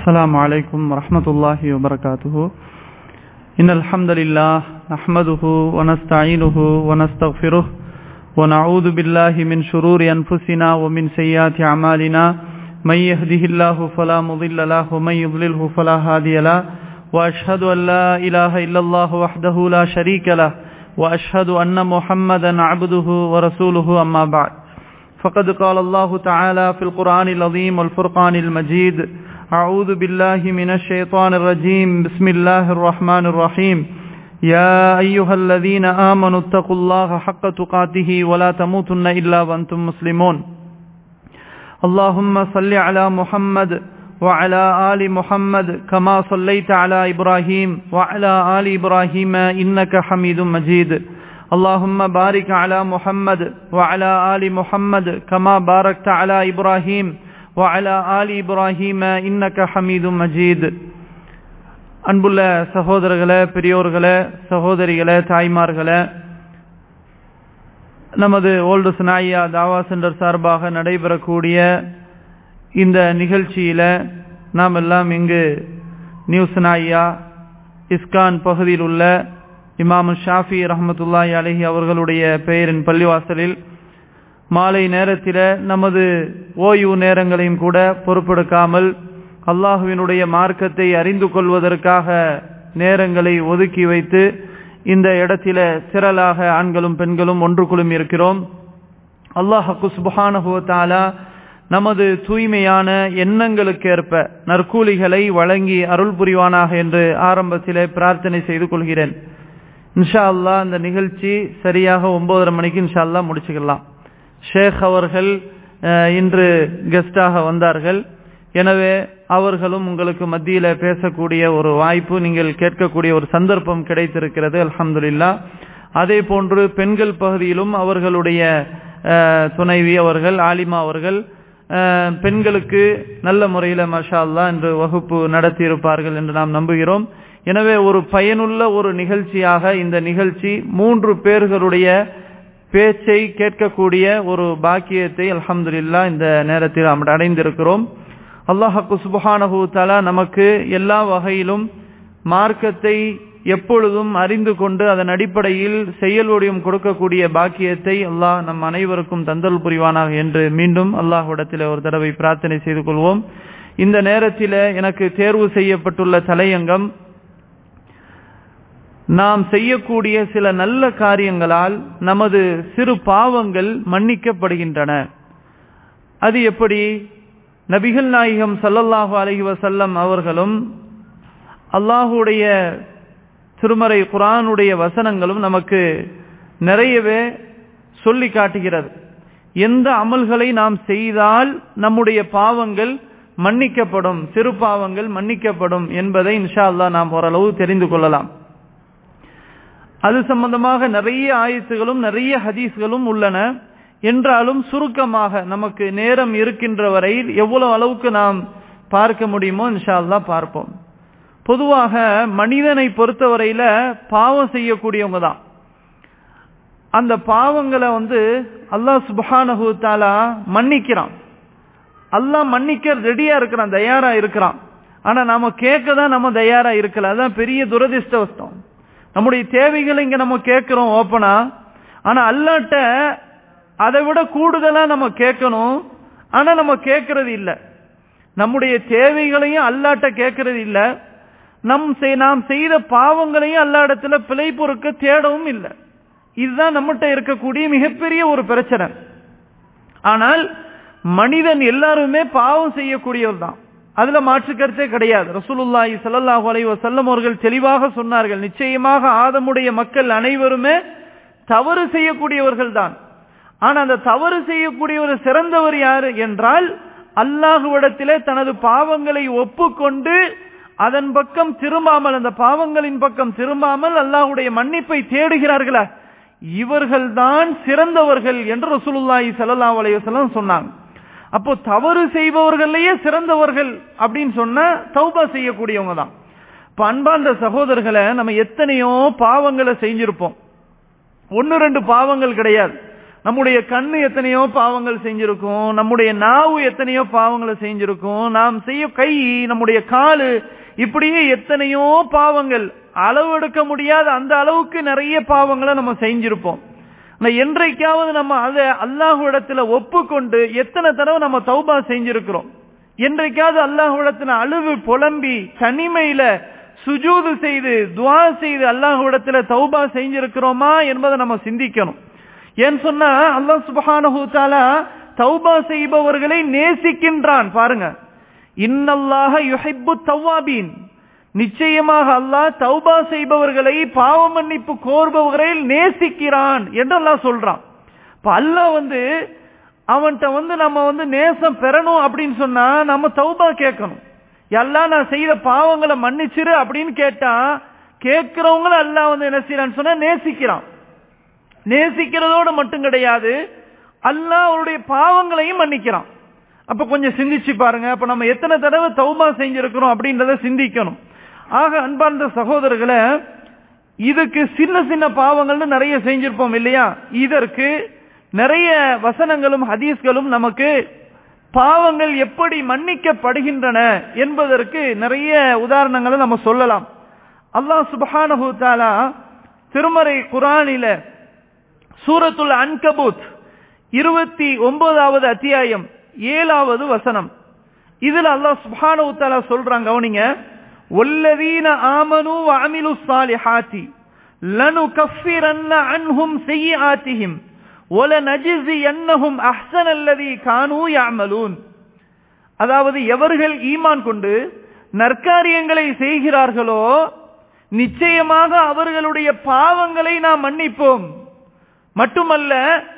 السلام عليكم ورحمة الله وبركاته إن الحمد لله نحمده ونستعينه ونستغفره ونعوذ بالله من شرور أنفسنا ومن سيئات أعمالنا من يهده الله فلا مضل له ومن يضلله فلا هادي له وأشهد أن لا إله إلا الله وحده لا شريك له وأشهد أن محمدا عبده ورسوله أما بعد فقد قال الله تعالى في القرآن العظيم والفرقان المجيد أعوذ بالله من الشيطان الرجيم بسم الله الرحمن الرحيم يا أيها الذين آمنوا اتقوا الله حق تقاته ولا تموتن إلا وأنتم مسلمون اللهم صل على محمد وعلى آل محمد كما صليت على إبراهيم وعلى آل إبراهيم إنك حميد مجيد اللهم بارك على محمد وعلى آل محمد كما باركت على إبراهيم وعلى آل إبراهيم إنك حميد مجيد அன்புள்ள சகோதரர்களே பெரியோர்களே சகோதரிகளே தாய்மார்களே நமது ஓல்டு சனாயா தாவா சென்டர் சார்பாக நடைபெறக்கூடிய இந்த நிகழ்ச்சியில நாம் எல்லாம் இங்கு நியூ சனாயா இஸ்கான் பகுதியில் உள்ள இமாம் ஷாஃபி ரஹமத்துல்லாஹி அலஹி அவர்களுடைய பெயரின் பள்ளிவாசலில் மாலை நேரத்தில் நமது ஓய்வு நேரங்களையும் கூட பொறுப்பெடுக்காமல் அல்லாஹுவினுடைய மார்க்கத்தை அறிந்து கொள்வதற்காக நேரங்களை ஒதுக்கி வைத்து இந்த இடத்தில திரளாக ஆண்களும் பெண்களும் ஒன்று குழுமி இருக்கிறோம் அல்லாஹு சுபஹானுவத்தாலா நமது தூய்மையான எண்ணங்களுக்கேற்ப நற்கூலிகளை வழங்கி அருள் புரிவானாக என்று ஆரம்பத்திலே பிரார்த்தனை செய்து கொள்கிறேன் இன்ஷா அல்லா இந்த நிகழ்ச்சி சரியாக ஒன்பதரை மணிக்கு இன்ஷா அல்லா முடிச்சுக்கலாம் ஷேக் அவர்கள் இன்று கெஸ்டாக வந்தார்கள் எனவே அவர்களும் உங்களுக்கு மத்தியில பேசக்கூடிய ஒரு வாய்ப்பு நீங்கள் கேட்கக்கூடிய ஒரு சந்தர்ப்பம் கிடைத்திருக்கிறது அலமதுல்லா அதே போன்று பெண்கள் பகுதியிலும் அவர்களுடைய துணைவி அவர்கள் ஆலிமா அவர்கள் பெண்களுக்கு நல்ல முறையில் மஷா அல்லா என்று வகுப்பு நடத்தி இருப்பார்கள் என்று நாம் நம்புகிறோம் எனவே ஒரு பயனுள்ள ஒரு நிகழ்ச்சியாக இந்த நிகழ்ச்சி மூன்று பேர்களுடைய பேச்சை கேட்கக்கூடிய ஒரு பாக்கியத்தை அலமதுல்லா இந்த நேரத்தில் அடைந்திருக்கிறோம் அல்லாஹு சுபஹானஹூ தலா நமக்கு எல்லா வகையிலும் மார்க்கத்தை எப்பொழுதும் அறிந்து கொண்டு அதன் அடிப்படையில் செயலோடியும் கொடுக்கக்கூடிய பாக்கியத்தை அல்லாஹ் நம் அனைவருக்கும் தந்தல் புரிவானாக என்று மீண்டும் அல்லாஹ்விடத்தில் ஒரு தடவை பிரார்த்தனை செய்து கொள்வோம் இந்த நேரத்தில் எனக்கு தேர்வு செய்யப்பட்டுள்ள தலையங்கம் நாம் செய்யக்கூடிய சில நல்ல காரியங்களால் நமது சிறு பாவங்கள் மன்னிக்கப்படுகின்றன அது எப்படி நபிகள் நாயகம் சல்லல்லாஹு அலஹி வசல்லம் அவர்களும் அல்லாஹுடைய திருமறை குரானுடைய வசனங்களும் நமக்கு நிறையவே சொல்லி காட்டுகிறது எந்த அமல்களை நாம் செய்தால் நம்முடைய பாவங்கள் மன்னிக்கப்படும் சிறு பாவங்கள் மன்னிக்கப்படும் என்பதை இன்ஷா அல்லா நாம் ஓரளவு தெரிந்து கொள்ளலாம் அது சம்பந்தமாக நிறைய ஆயத்துகளும் நிறைய ஹதீஸ்களும் உள்ளன என்றாலும் சுருக்கமாக நமக்கு நேரம் இருக்கின்ற வரையில் எவ்வளவு அளவுக்கு நாம் பார்க்க முடியுமோ இன்ஷா அல்லா பார்ப்போம் பொதுவாக மனிதனை பொறுத்தவரையில பாவம் செய்யக்கூடியவங்க தான் அந்த பாவங்களை வந்து அல்லாஹ் சுபஹானஹு தாலா மன்னிக்கிறான் அல்லாஹ் மன்னிக்க ரெடியா இருக்கிறான் தயாரா இருக்கிறான் ஆனா நாம கேட்க தான் நம்ம தயாரா இருக்கல அதான் பெரிய துரதிருஷ்டவஸ்தம் நம்முடைய தேவைகளை இங்க நம்ம கேட்கிறோம் ஓப்பனா ஆனா அல்லாட்ட அதை விட கூடுதலா நம்ம கேட்கணும் ஆனா நம்ம கேட்கறது இல்லை நம்முடைய தேவைகளையும் அல்லாட்ட கேட்கறது இல்லை நம் நாம் செய்த பாவங்களையும் அல்லா இடத்துல பிழை பொறுக்க தேடவும் இல்லை இதுதான் நம்மகிட்ட இருக்கக்கூடிய மிகப்பெரிய ஒரு பிரச்சனை ஆனால் மனிதன் எல்லாருமே பாவம் செய்யக்கூடியவர் தான் அதுல மாற்று கருத்தே கிடையாது ரசூலுல்லாஹி சல்லாஹூ அலை வசல்லம் அவர்கள் தெளிவாக சொன்னார்கள் நிச்சயமாக ஆதமுடைய மக்கள் அனைவருமே தவறு செய்யக்கூடியவர்கள் தான் ஆனா அந்த தவறு செய்யக்கூடியவர் சிறந்தவர் யாரு என்றால் அல்லாஹுவிடத்திலே தனது பாவங்களை ஒப்புக்கொண்டு அதன் பக்கம் திரும்பாமல் அந்த பாவங்களின் பக்கம் திரும்பாமல் அல்லாஹுடைய மன்னிப்பை தேடுகிறார்களா இவர்கள் தான் சிறந்தவர்கள் என்று ரசூலுல்லாஹி சல்லா அலையம் சொன்னாங்க அப்போ தவறு செய்பவர்களையே சிறந்தவர்கள் அப்படின்னு சொன்னா தௌபா செய்யக்கூடியவங்க தான் இப்ப அன்பார்ந்த சகோதரர்களை நம்ம எத்தனையோ பாவங்களை செஞ்சிருப்போம் ஒன்னு ரெண்டு பாவங்கள் கிடையாது நம்முடைய கண்ணு எத்தனையோ பாவங்கள் செஞ்சிருக்கும் நம்முடைய நாவு எத்தனையோ பாவங்களை செஞ்சிருக்கும் நாம் செய்ய கை நம்முடைய காலு இப்படியே எத்தனையோ பாவங்கள் அளவு எடுக்க முடியாத அந்த அளவுக்கு நிறைய பாவங்களை நம்ம செஞ்சிருப்போம் என்றைக்காவது நம்ம அதை அல்லாஹு இடத்துல ஒப்புக்கொண்டு எத்தனை தடவை நம்ம தௌபா செஞ்சிருக்கிறோம் என்றைக்காவது அல்லாஹு இடத்துல அழுவு புலம்பி தனிமையில சுஜூது செய்து துவா செய்து அல்லாஹு இடத்துல தௌபா செஞ்சிருக்கிறோமா என்பதை நம்ம சிந்திக்கணும் ஏன்னு சொன்னா அல்லாஹ் சுபஹானஹு தாலா தௌபா செய்பவர்களை நேசிக்கின்றான் பாருங்க இன்னல்லாக யுஹிப்பு தவ்வாபீன் நிச்சயமாக அல்லாஹ் தௌபா செய்பவர்களை பாவ மன்னிப்பு கோருபவர்களை நேசிக்கிறான் என்று அல்லாஹ் சொல்றான் இப்ப அல்லாஹ் வந்து அவன்கிட்ட வந்து நம்ம வந்து நேசம் பெறணும் அப்படின்னு சொன்னா நம்ம தௌபா கேட்கணும் எல்லாம் நான் செய்த பாவங்களை மன்னிச்சிரு அப்படின்னு கேட்டா கேட்கிறவங்கள அல்லாஹ் வந்து என்ன செய்யறான்னு சொன்னா நேசிக்கிறான் நேசிக்கிறதோடு மட்டும் கிடையாது அல்லாஹ் அவருடைய பாவங்களையும் மன்னிக்கிறான் அப்ப கொஞ்சம் சிந்திச்சு பாருங்க அப்ப நம்ம எத்தனை தடவை தௌபா செஞ்சிருக்கிறோம் அப்படின்றத சிந்திக்கணும் ஆக அன்பார்ந்த சகோதரர்களை இதுக்கு சின்ன சின்ன பாவங்கள்னு நிறைய செஞ்சிருப்போம் இல்லையா இதற்கு நிறைய வசனங்களும் ஹதீஸ்களும் நமக்கு பாவங்கள் எப்படி மன்னிக்கப்படுகின்றன என்பதற்கு நிறைய உதாரணங்களை நம்ம சொல்லலாம் அல்லாஹ் சுபஹானஹு தாலா திருமறை குரானில சூரத்துல் அன்கபூத் இருபத்தி ஒன்பதாவது அத்தியாயம் ஏழாவது வசனம் இதுல அல்லாஹ் சுப்ஹானஹு தஆலா சொல்றாங்க கவனிங்க வல்லதீன ஆமனு வ அமிலு ஸாலிஹாத்தி லனுகஃபிரன்ன அன்ஹும் செய்யிஆத்திஹிம் وَلَنَجْزِيَنَّهُمْ أَحْسَنَ الَّذِي كَانُوا يَعْمَلُونَ அதாவது எவர்கள் ஈமான் கொண்டு நற்காரியங்களை செய்கிறார்களோ நிச்சயமாக அவர்களுடைய பாவங்களை நாம் மன்னிப்போம் மட்டுமல்ல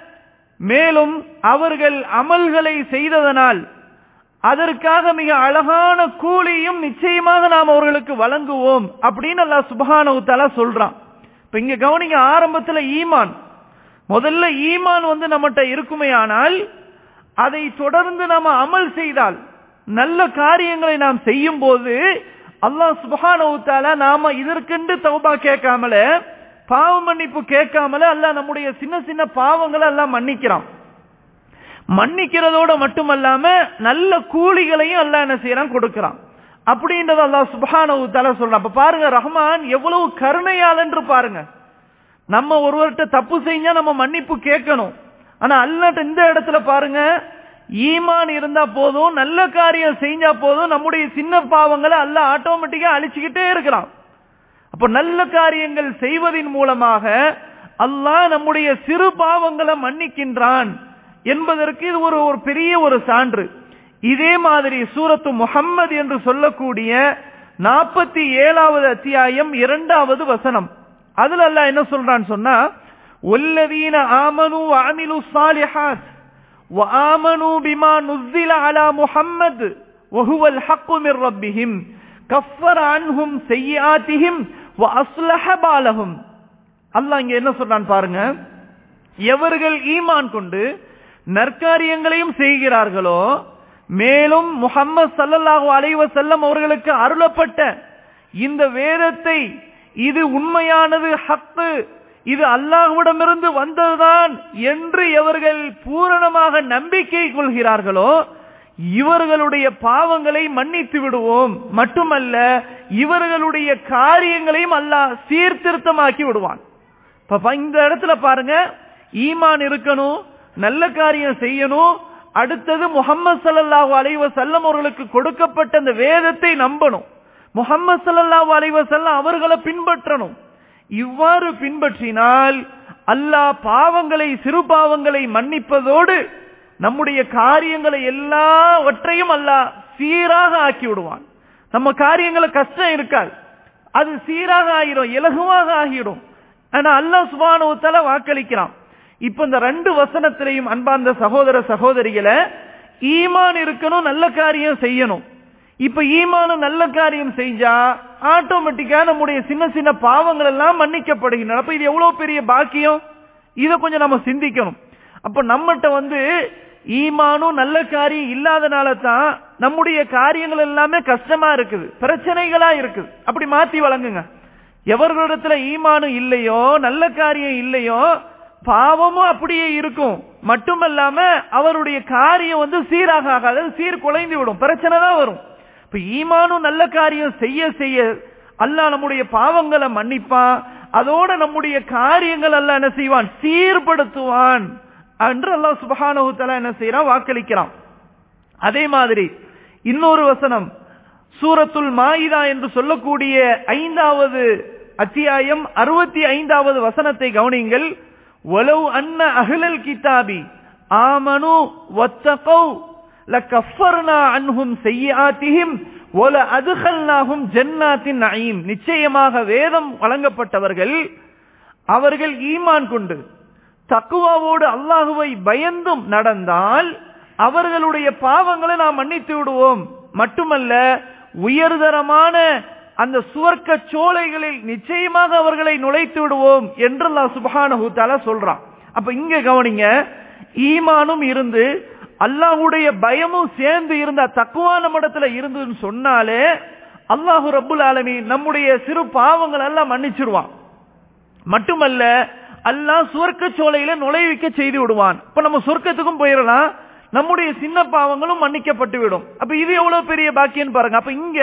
மேலும் அவர்கள் அமல்களை செய்ததனால் அதற்காக மிக அழகான கூலியும் நிச்சயமாக நாம் அவர்களுக்கு வழங்குவோம் அப்படின்னு அல்லாஹ் சுபஹானஹு தஆலா சொல்றான் இப்ப இங்க கவனிங்க ஆரம்பத்துல ஈமான் முதல்ல ஈமான் வந்து நம்மகிட்ட இருக்குமே ஆனால் அதை தொடர்ந்து நாம அமல் செய்தால் நல்ல காரியங்களை நாம் செய்யும் போது அல்லாஹ் சுபஹானஹு தஆலா நாம இதற்கென்று தௌபா கேட்காமல பாவ மன்னிப்பு கேட்காமல அல்லாஹ் நம்முடைய சின்ன சின்ன பாவங்களை எல்லாம் மன்னிக்கிறான் மன்னிக்கிறதோட மட்டுமல்லாம நல்ல கூலிகளையும் அல்லாஹ் என்ன செய்யறான் கொடுக்கிறான் அப்படின்றத அல்லாஹ் சுபஹானஹு தஆலா சொல்றான் அப்ப பாருங்க ரஹ்மான் எவ்வளவு கருணையாளன் என்று பாருங்க நம்ம ஒருவர்கிட்ட தப்பு செஞ்சா நம்ம மன்னிப்பு கேட்கணும் ஆனா அல்லாட்ட இந்த இடத்துல பாருங்க ஈமான் இருந்தா போதும் நல்ல காரியம் செஞ்சா போதும் நம்முடைய சின்ன பாவங்களை அல்ல ஆட்டோமேட்டிக்கா அழிச்சுக்கிட்டே இருக்கிறான் அப்ப நல்ல காரியங்கள் செய்வதின் மூலமாக அல்லாஹ் நம்முடைய சிறு பாவங்களை மன்னிக்கின்றான் என்பதற்கு இது ஒரு ஒரு பெரிய ஒரு சான்று இதே மாதிரி சூரத்து முஹம்மது என்று சொல்லக்கூடிய நாற்பத்தி ஏழாவது அத்தியாயம் இரண்டாவது வசனம் அதுல அல்லாஹ் என்ன சொல்றான்னு சொன்னா ஒல்லதீன ஆமனு அமிலு சாலிஹாத் وآمنوا بما نزل على محمد وهو الحق من ربهم كفر عنهم سيئاتهم وأصلح بالهم அல்லாஹ் இங்க என்ன சொல்றான் பாருங்க எவர்கள் ஈமான் கொண்டு நற்காரியங்களையும் செய்கிறார்களோ மேலும் முகம்மது சல்லல்லாஹு அலைஹி வஸல்லம் அவர்களுக்கு அருளப்பட்ட இந்த வேதத்தை இது உண்மையானது ஹக்கு இது அல்லாஹ்விடமிருந்து வந்ததுதான் என்று எவர்கள் பூரணமாக நம்பிக்கை கொள்கிறார்களோ இவர்களுடைய பாவங்களை மன்னித்து விடுவோம் மட்டுமல்ல இவர்களுடைய காரியங்களையும் அல்லாஹ் சீர்திருத்தமாக்கி விடுவான் இப்ப இந்த இடத்துல பாருங்க ஈமான் இருக்கணும் நல்ல காரியம் செய்யணும் அடுத்தது முகமது சல்லாஹூ அலைவ செல்லம் அவர்களுக்கு கொடுக்கப்பட்ட அந்த வேதத்தை நம்பணும் முகமது சல்லாஹூ அலைவ செல்லம் அவர்களை பின்பற்றணும் இவ்வாறு பின்பற்றினால் அல்லாஹ் பாவங்களை சிறு பாவங்களை மன்னிப்பதோடு நம்முடைய காரியங்களை எல்லாவற்றையும் அல்லாஹ் சீராக ஆக்கி விடுவான் நம்ம காரியங்கள கஷ்டம் இருக்காது அது சீராக ஆகிடும் இலகுவாக ஆகிடும் ஆனா அல்லாஹ் சுபானுவத்தால வாக்களிக்கிறான் இப்ப இந்த ரெண்டு வசனத்திலையும் அன்பார்ந்த சகோதர சகோதரிகளை ஈமான் இருக்கணும் நல்ல காரியம் செய்யணும் இப்ப ஈமானும் நல்ல காரியம் செஞ்சா ஆட்டோமேட்டிக்கா நம்முடைய சின்ன சின்ன பாவங்கள் எல்லாம் மன்னிக்கப்படுகின்றன அப்ப இது எவ்வளவு பெரிய பாக்கியம் இத கொஞ்சம் நம்ம சிந்திக்கணும் அப்ப நம்மகிட்ட வந்து ஈமானும் நல்ல காரியம் இல்லாதனால தான் நம்முடைய காரியங்கள் எல்லாமே கஷ்டமா இருக்குது பிரச்சனைகளா இருக்குது அப்படி மாத்தி வழங்குங்க எவர்களிடத்துல ஈமானும் இல்லையோ நல்ல காரியம் இல்லையோ பாவமும் அப்படியே இருக்கும் மட்டுமல்லாம அவருடைய காரியம் வந்து சீராக ஆகாது சீர் குலைந்து விடும் பிரச்சனை தான் வரும் இப்ப ஈமானும் நல்ல காரியம் செய்ய செய்ய அல்லாஹ் நம்முடைய பாவங்களை மன்னிப்பான் அதோட நம்முடைய காரியங்கள் அல்லாஹ் என்ன செய்வான் சீர்படுத்துவான் என்று அல்லாஹ் சுபஹானஹு தஆலா என்ன செய்யறான் வாக்களிக்கிறான் அதே மாதிரி இன்னொரு வசனம் சூரத்துல் மாயிதா என்று சொல்லக்கூடிய ஐந்தாவது அத்தியாயம் அறுபத்தி ஐந்தாவது வசனத்தை கவனியுங்கள் ஒலவ் அன்ன அஹ்லல் கிதாபி ஆமனு வத்தகௌ லகஃபர்னா அன்ஹும் செய்யாத்திஹிம் ஒல அதுகல்னாகும் ஜன்னாத்தின் நயீம் நிச்சயமாக வேதம் வழங்கப்பட்டவர்கள் அவர்கள் ஈமான் கொண்டு தக்குவாவோடு அல்லாஹுவை பயந்தும் நடந்தால் அவர்களுடைய பாவங்களை நாம் மன்னித்து விடுவோம் மட்டுமல்ல உயர்தரமான அந்த சுவர்க்க சோலைகளில் நிச்சயமாக அவர்களை நுழைத்து விடுவோம் என்று அல்லாஹ் சுப்ஹானஹு தஆலா சொல்றான் அப்ப இங்க கவனிங்க ஈமானும் இருந்து அல்லாஹ்வுடைய பயமும் சேர்ந்து இருந்த தக்குவா நம்மிடத்துல இருந்துன்னு சொன்னாலே அல்லாஹு ரப்புல் ஆலமீன் நம்முடைய சிறு பாவங்கள் எல்லாம் மன்னிச்சிருவான் மட்டுமல்ல அல்லாஹ் சுவர்க்க சோலையில நுழைவிக்க செய்து விடுவான் இப்ப நம்ம சொர்க்கத்துக்கும் போயிடலாம் நம்முடைய சின்ன பாவங்களும் மன்னிக்கப்பட்டு விடும் அப்ப இது எவ்வளவு பெரிய பாக்கியம் பாருங்க அப்ப இங்க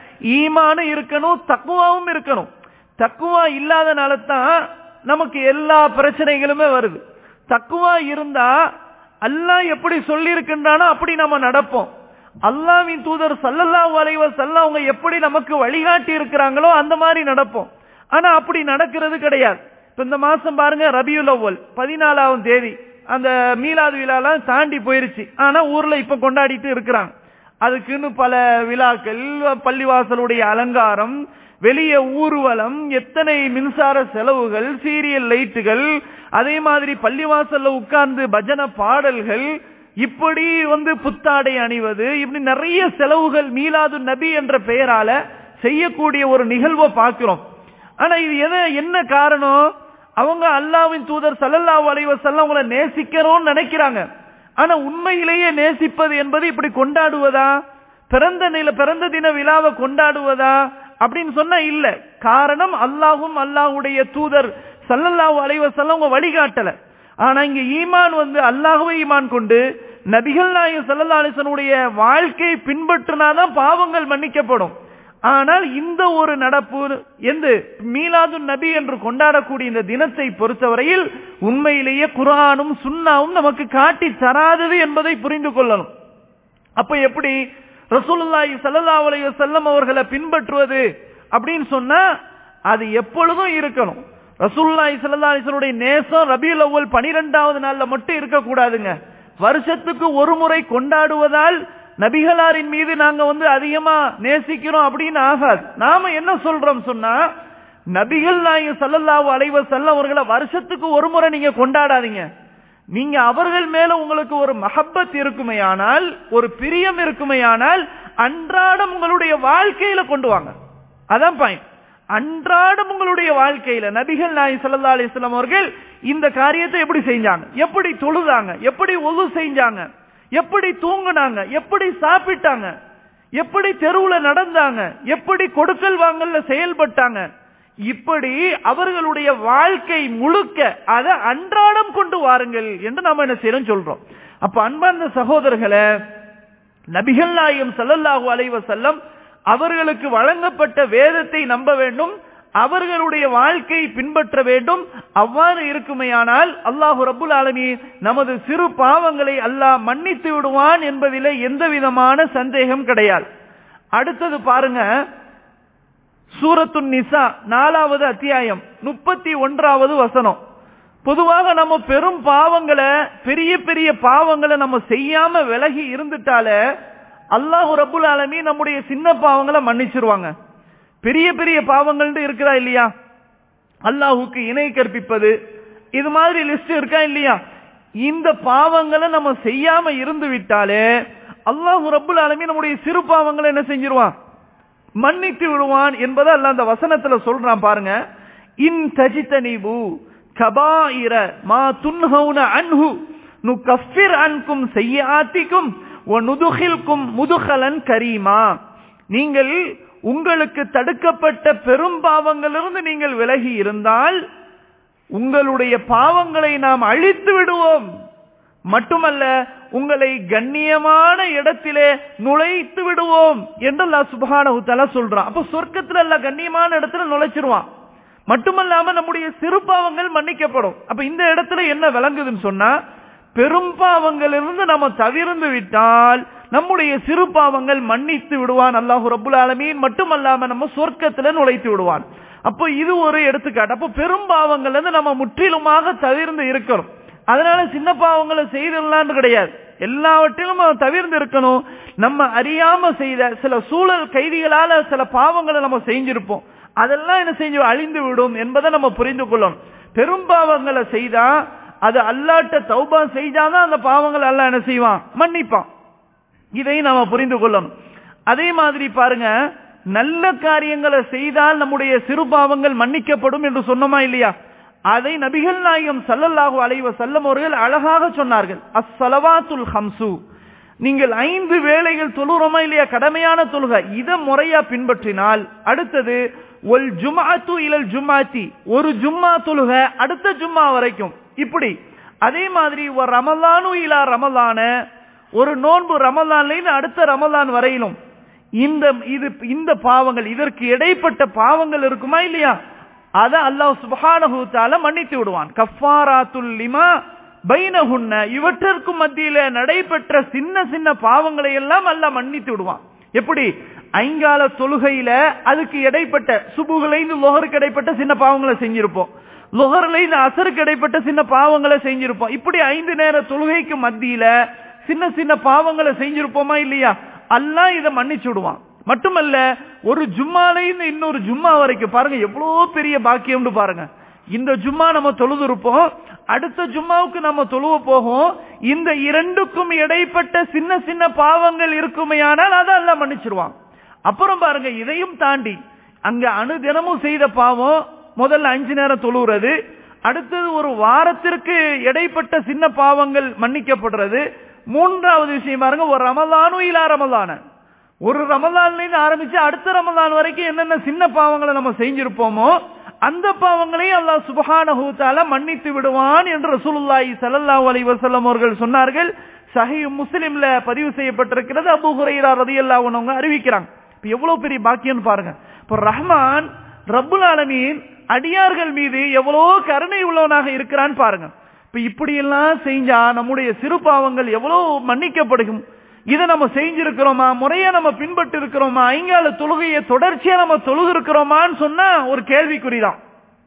ஈமானும் இருக்கணும் தக்குவாவும் இருக்கணும் தக்குவா இல்லாதனால தான் நமக்கு எல்லா பிரச்சனைகளுமே வருது தக்குவா இருந்தா அல்லாஹ் எப்படி சொல்லி இருக்கின்றானோ அப்படி நம்ம நடப்போம் அல்லாவின் தூதர் சல்லல்லாஹு அலைஹி வஸல்லம் அவங்க எப்படி நமக்கு வழிகாட்டி இருக்கிறாங்களோ அந்த மாதிரி நடப்போம் ஆனா அப்படி நடக்கிறது கிடையாது இப்ப இந்த மாசம் பாருங்க ரபியுல் அவ்வல் பதினாலாவது தேதி அந்த மீலாது விழாலாம் தாண்டி போயிருச்சு ஆனா ஊர்ல இப்ப கொண்டாடிட்டு இருக்கிறாங்க அதுக்குன்னு பல விழாக்கள் பள்ளிவாசலுடைய அலங்காரம் வெளியே ஊர்வலம் எத்தனை மின்சார செலவுகள் சீரியல் லைட்டுகள் அதே மாதிரி பள்ளிவாசல்ல உட்கார்ந்து பஜன பாடல்கள் இப்படி வந்து புத்தாடை அணிவது இப்படி நிறைய செலவுகள் மீலாது நபி என்ற பெயரால செய்யக்கூடிய ஒரு நிகழ்வை பார்க்கிறோம் ஆனா இது எதை என்ன காரணம் அவங்க அல்லாவின் தூதர் சல்லல்லாஹு அலைஹி வஸல்லம் அவங்கள நேசிக்கிறோம்னு நினைக்கிறாங்க ஆனா உண்மையிலேயே நேசிப்பது என்பது இப்படி கொண்டாடுவதா பிறந்த நில பிறந்த தின விழாவை கொண்டாடுவதா அப்படின்னு சொன்னா இல்ல காரணம் அல்லாஹும் அல்லாஹ்வுடைய தூதர் சல்லல்லாஹு அலைஹி வஸல்லம் அவங்க வழிகாட்டல ஆனா இங்க ஈமான் வந்து அல்லாஹ்வை ஈமான் கொண்டு நபிகள் நாயகம் சல்லல்லாஹு அலைஹி வஸல்லுடைய வாழ்க்கை பின்பற்றினாதான் பாவங்கள் மன்னிக்கப்படும் ஆனால் இந்த ஒரு நடப்பு எந்த மீலாது நபி என்று கொண்டாடக்கூடிய இந்த தினத்தை பொறுத்தவரையில் உண்மையிலேயே குரானும் சுன்னாவும் நமக்கு காட்டி தராதது என்பதை புரிந்து கொள்ளணும் அப்ப எப்படி ரசூலுல்லாஹி ஸல்லல்லாஹு அலைஹி வஸல்லம் அவர்களை பின்பற்றுவது அப்படின்னு சொன்னா அது எப்பொழுதும் இருக்கணும் ரசூலுல்லாஹி ஸல்லல்லாஹு அலைஹி வஸல்லுடைய நேசம் ரபியுல் அவ்வல் 12வது நாள்ல மட்டும் இருக்க கூடாதுங்க வருஷத்துக்கு ஒரு முறை கொண்டாடுவதால் நபிகளாரின் மீது நாங்க வந்து அதிகமா நேசிக்கிறோம் அப்படின்னு ஆகாது நாம என்ன சொல்றோம் சொன்னா நபிகள் நாயகம் சல்லல்லாஹு அலைஹி வஸல்லம் அவர்களை வருஷத்துக்கு ஒரு முறை நீங்க கொண்டாடாதீங்க நீங்க அவர்கள் மேல உங்களுக்கு ஒரு மஹப்பத் இருக்குமையானால் ஒரு பிரியம் இருக்குமையானால் அன்றாடம் உங்களுடைய வாழ்க்கையில கொண்டு வாங்க அதான் பாயிண்ட் அன்றாடம் உங்களுடைய வாழ்க்கையில நபிகள் நாயகம் ஸல்லல்லாஹு அலைஹி வஸல்லம் அவர்கள் இந்த காரியத்தை எப்படி செஞ்சாங்க எப்படி தொழுதாங்க எப்படி ஒழு செஞ்சாங்க எப்படி தூங்குனாங்க எப்படி சாப்பிட்டாங்க எப்படி தெருவுல நடந்தாங்க எப்படி கொடுக்கல் வாங்கல்ல செயல்பட்டாங்க இப்படி அவர்களுடைய வாழ்க்கை முழுக்க அதை அன்றாடம் கொண்டு வாருங்கள் என்று நாம என்ன செய்யறோம் சொல்றோம் அப்ப அன்பார்ந்த சகோதரர்களை நபிகள் நாயகம் ஸல்லல்லாஹு அலைஹி வஸல்லம் அவர்களுக்கு வழங்கப்பட்ட வேதத்தை நம்ப வேண்டும் அவர்களுடைய வாழ்க்கையை பின்பற்ற வேண்டும் அவ்வாறு இருக்குமையானால் அல்லாஹு ரபுல் ஆலமி நமது சிறு பாவங்களை அல்லாஹ் மன்னித்து விடுவான் என்பதிலே எந்த விதமான சந்தேகம் கிடையாது அடுத்தது பாருங்க சூரத்துன் நிசா நாலாவது அத்தியாயம் முப்பத்தி ஒன்றாவது வசனம் பொதுவாக நம்ம பெரும் பாவங்களை பெரிய பெரிய பாவங்களை நம்ம செய்யாம விலகி இருந்துட்டாலே அல்லாஹு ரபுல் ஆலமி நம்முடைய சின்ன பாவங்களை மன்னிச்சிருவாங்க பெரிய பெரிய பாவங்கள் இருக்குதா இல்லையா அல்லாஹுக்கு இணை கற்பிப்பது இது மாதிரி லிஸ்ட் இருக்கா இல்லையா இந்த பாவங்களை நம்ம செய்யாம இருந்து விட்டாலே அல்லாஹு ரப்புல் ஆலமீன் நம்முடைய சிறு பாவங்களை என்ன செஞ்சிருவான் மன்னித்து விடுவான் என்பதை அல்ல அந்த வசனத்துல சொல்றான் பாருங்க இன் தஜித்தனிபு கபாயிர மா துன்ஹவுன அன்ஹு நு கஃபிர் அன்கும் செய்யாத்திக்கும் ஒ நுதுகில்கும் முதுகலன் கரீமா நீங்கள் உங்களுக்கு தடுக்கப்பட்ட பெரும் பாவங்களிலிருந்து நீங்கள் விலகி இருந்தால் உங்களுடைய பாவங்களை நாம் அழித்து விடுவோம் மட்டுமல்ல உங்களை கண்ணியமான இடத்திலே நுழைத்து விடுவோம் என்று அல்லாஹ் சுப்ஹானஹு தஆலா சொல்றான் அப்ப சொர்க்கத்துல எல்லாம் கண்ணியமான இடத்துல நுழைச்சிருவான் மட்டுமல்லாம நம்முடைய சிறு பாவங்கள் மன்னிக்கப்படும் அப்ப இந்த இடத்துல என்ன விளங்குதுன்னு சொன்னா பெரும் பாவங்களிலிருந்து நம்ம தவிர்ந்து விட்டால் நம்முடைய சிறு பாவங்கள் மன்னித்து விடுவான் அல்லாஹு ரப்புல் ஆலமீன் மட்டுமல்லாம நம்ம சொர்க்கத்துல நுழைத்து விடுவான் அப்போ இது ஒரு எடுத்துக்காட்டு அப்போ பெரும் பாவங்கள்ல இருந்து நம்ம முற்றிலுமாக தவிர்ந்து இருக்கணும் அதனால சின்ன பாவங்களை செய்திடலான்னு கிடையாது எல்லாவற்றிலும் நம்ம தவிர்ந்து இருக்கணும் நம்ம அறியாம செய்த சில சூழல் கைதிகளால சில பாவங்களை நம்ம செஞ்சிருப்போம் அதெல்லாம் என்ன செஞ்சு அழிந்து விடும் என்பதை நம்ம புரிந்து கொள்ளணும் பெரும் பாவங்களை செய்தா அது அல்லாட்ட தௌபா செய்தாதான் அந்த பாவங்களை அல்லாஹ் என்ன செய்வான் மன்னிப்பான் இதை நாம புரிந்து கொள்ளணும் அதே மாதிரி பாருங்க நல்ல காரியங்களை செய்தால் நம்முடைய சிறு பாவங்கள் மன்னிக்கப்படும் என்று சொன்னோமா இல்லையா அதை நபிகள் நாயகம் சல்லல்லாஹு அலைஹி வஸல்லம் அவர்கள் அழகாக சொன்னார்கள் அஸ்ஸலவாத்துல் ஹம்சு நீங்கள் ஐந்து வேளைகள் தொழுறோமா இல்லையா கடமையான தொழுகை இதை முறையா பின்பற்றினால் அடுத்தது ஒல் ஜுமாத்து இலல் ஜுமாத்தி ஒரு ஜும்மா தொழுக அடுத்த ஜும்மா வரைக்கும் இப்படி அதே மாதிரி ஒரு ரமலானு இலா ரமலான ஒரு நோன்பு ரமலான்ல அடுத்த ரமலான் வரையிலும் இந்த இது இந்த பாவங்கள் இதற்கு இடைப்பட்ட பாவங்கள் இருக்குமா இல்லையா அத அல்லாஹ் சுப்ஹானஹு தஆலா மன்னித்து விடுவான் கஃபாராத்துல் லிமா பைனஹுன்ன இவற்றிற்கு மத்தியில நடைபெற்ற சின்ன சின்ன பாவங்களை எல்லாம் அல்லாஹ் மன்னித்து விடுவான் எப்படி ஐங்கால தொழுகையில அதுக்கு இடைப்பட்ட சுபுகளை இந்த லொஹருக்கு இடைப்பட்ட சின்ன பாவங்களை செஞ்சிருப்போம் லொஹர்ல இந்த அசருக்கு இடைப்பட்ட சின்ன பாவங்களை செஞ்சிருப்போம் இப்படி ஐந்து நேர தொழுகைக்கு மத்தியில சின்ன சின்ன பாவங்களை செஞ்சிருப்போமா இல்லையா அல்லாஹ் இதை மன்னிச்சு விடுவான் மட்டுமல்ல ஒரு ஜும்மால இருந்து இன்னொரு ஜும்மா வரைக்கும் பாருங்க எவ்வளவு பெரிய பாக்கியம்னு பாருங்க இந்த ஜும்மா நம்ம தொழுது இருப்போம் அடுத்த ஜும்மாவுக்கு நம்ம தொழுவ போகும் இந்த இரண்டுக்கும் இடைப்பட்ட சின்ன சின்ன பாவங்கள் இருக்குமையானால் அதை எல்லாம் மன்னிச்சிருவான் அப்புறம் பாருங்க இதையும் தாண்டி அங்க அனுதினமும் செய்த பாவம் முதல்ல அஞ்சு நேரம் தொழுகிறது அடுத்தது ஒரு வாரத்திற்கு இடைப்பட்ட சின்ன பாவங்கள் மன்னிக்கப்படுறது மூன்றாவது விஷயம் பாருங்க ஒரு ரமலானும் இல்லா ரமலான ஒரு ரமலான்ல இருந்து ஆரம்பிச்சு அடுத்த ரமலான் வரைக்கும் என்னென்ன சின்ன பாவங்களை நம்ம செஞ்சிருப்போமோ அந்த பாவங்களையும் அல்லாஹ் சுபஹானஹு தஆலா மன்னித்து விடுவான் என்று ரசூலுல்லாஹி ஸல்லல்லாஹு அலைஹி வஸல்லம் அவர்கள் சொன்னார்கள் சஹீஹ் முஸ்லிம்ல பதிவு செய்யப்பட்டிருக்கிறது அபூ ஹுரைரா ரலியல்லாஹு அன்ஹு அறிவிக்கிறாங்க இப்ப எவ்வளவு பெரிய பாக்கியம் பாருங்க இப்ப ரஹ்மான் ரப்புல் ஆலமீன் அடியார்கள் மீது எவ்வளவு கருணை உள்ளவனாக இருக்கிறான் பாருங்க இப்ப இப்படி எல்லாம் செஞ்சா நம்முடைய சிறு பாவங்கள் எவ்வளவு மன்னிக்கப்படும் இதை நம்ம செஞ்சிருக்கிறோமா முறையா நம்ம பின்பற்றி இருக்கிறோமா ஐங்கால தொழுகையை தொடர்ச்சியா நம்ம தொழுது இருக்கிறோமான்னு சொன்னா ஒரு கேள்விக்குறிதான்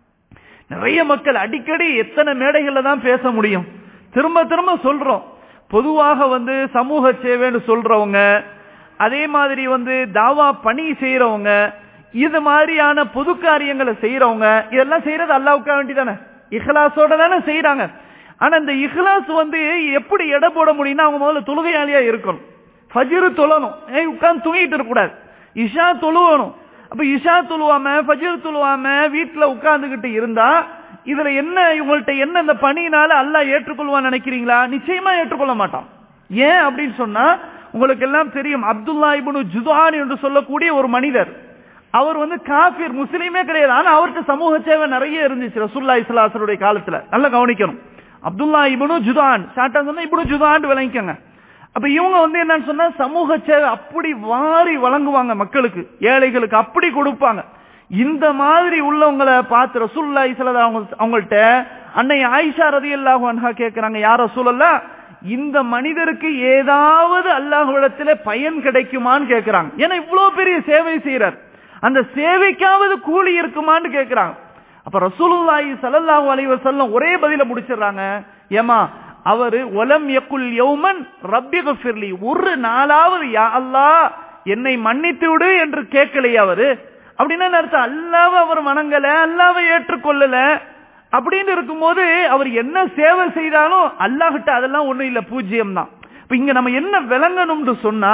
நிறைய மக்கள் அடிக்கடி எத்தனை மேடைகள்ல தான் பேச முடியும் திரும்ப திரும்ப சொல்றோம் பொதுவாக வந்து சமூக சேவைன்னு சொல்றவங்க அதே மாதிரி வந்து தாவா பணி செய்யறவங்க இது மாதிரியான பொது காரியங்களை செய்யறவங்க இதெல்லாம் செய்யறது அல்லாவுக்கா வேண்டிதானே இஹ்லாஸோட தானே செய்யறாங்க ஆனா இந்த இஹ்லாஸ் வந்து எப்படி எடை போட முடியும்னா அவங்க முதல்ல தொழுகையாளியா இருக்கணும் ஃபஜ்ரு தொழணும் ஏய் உட்கார்ந்து தூங்கிட்டு இருக்க கூடாது இஷா தொழுவணும் அப்ப இஷா தொழுவாம ஃபஜ்ர் தொழுவாம வீட்டுல உட்கார்ந்துகிட்டு இருந்தா இதுல என்ன இவங்கள்ட்ட என்ன இந்த பணியினால அல்லாஹ் ஏற்றுக்கொள்வான்னு நினைக்கிறீங்களா நிச்சயமா ஏற்றுக்கொள்ள மாட்டான் ஏன் அப்படின்னு சொன்னா உங்களுக்கு எல்லாம் தெரியும் அப்துல்லா இப்னு ஜுதான் என்று சொல்லக்கூடிய ஒரு மனிதர் அவர் வந்து காஃபிர் முஸ்லீமே கிடையாது ஆனா அவருக்கு சமூக சேவை நிறைய இருந்துச்சு ரசூல்லா இஸ்லாசருடைய காலத்துல நல்லா கவனிக்கணும் அப்துல்லா இப்னு ஜுதான் ஷார்ட்டா சொன்னா இப்னு ஜுதான் விளங்கிக்கங்க அப்ப இவங்க வந்து என்னன்னு சொன்னா சமூக சேவை அப்படி வாரி வழங்குவாங்க மக்களுக்கு ஏழைகளுக்கு அப்படி கொடுப்பாங்க இந்த மாதிரி உள்ளவங்களை பார்த்து ரசூல்லா இஸ்லா அவங்க அவங்கள்ட்ட அன்னை ஆயிஷா ரதி அல்லாஹு அன்ஹா கேட்கிறாங்க யார் ரசூலல்லா இந்த மனிதருக்கு ஏதாவது அல்லாஹ்விடத்துல பயன் கிடைக்குமான்னு கேட்கிறாங்க ஏன்னா இவ்வளவு பெரிய சேவை செய்யறார் அந்த சேவைக்காவது கூலி இருக்குமான்னு கேட்கிறாங்க அப்ப ரசூலுல்லாஹி ஸல்லல்லாஹு அலைஹி வஸல்லம் ஒரே பதில முடிச்சிடுறாங்க ஏமா அவரு ஒலம் யக்குல் யௌமன் ரப்பி கஃபிர்லி ஒரு நாளாவது யா அல்லாஹ் என்னை மன்னித்து விடு என்று கேட்கலையே அவரு அப்படின்னா அர்த்தம் அல்லாவ அவர் வணங்கல அல்லாவை ஏற்றுக்கொள்ளல அப்படின்னு இருக்கும்போது அவர் என்ன சேவை செய்தாலும் அல்லாஹ்கிட்ட அதெல்லாம் ஒண்ணும் இல்ல பூஜ்ஜியம் தான் இப்ப இங்க நம்ம என்ன விளங்கணும்னு சொன்னா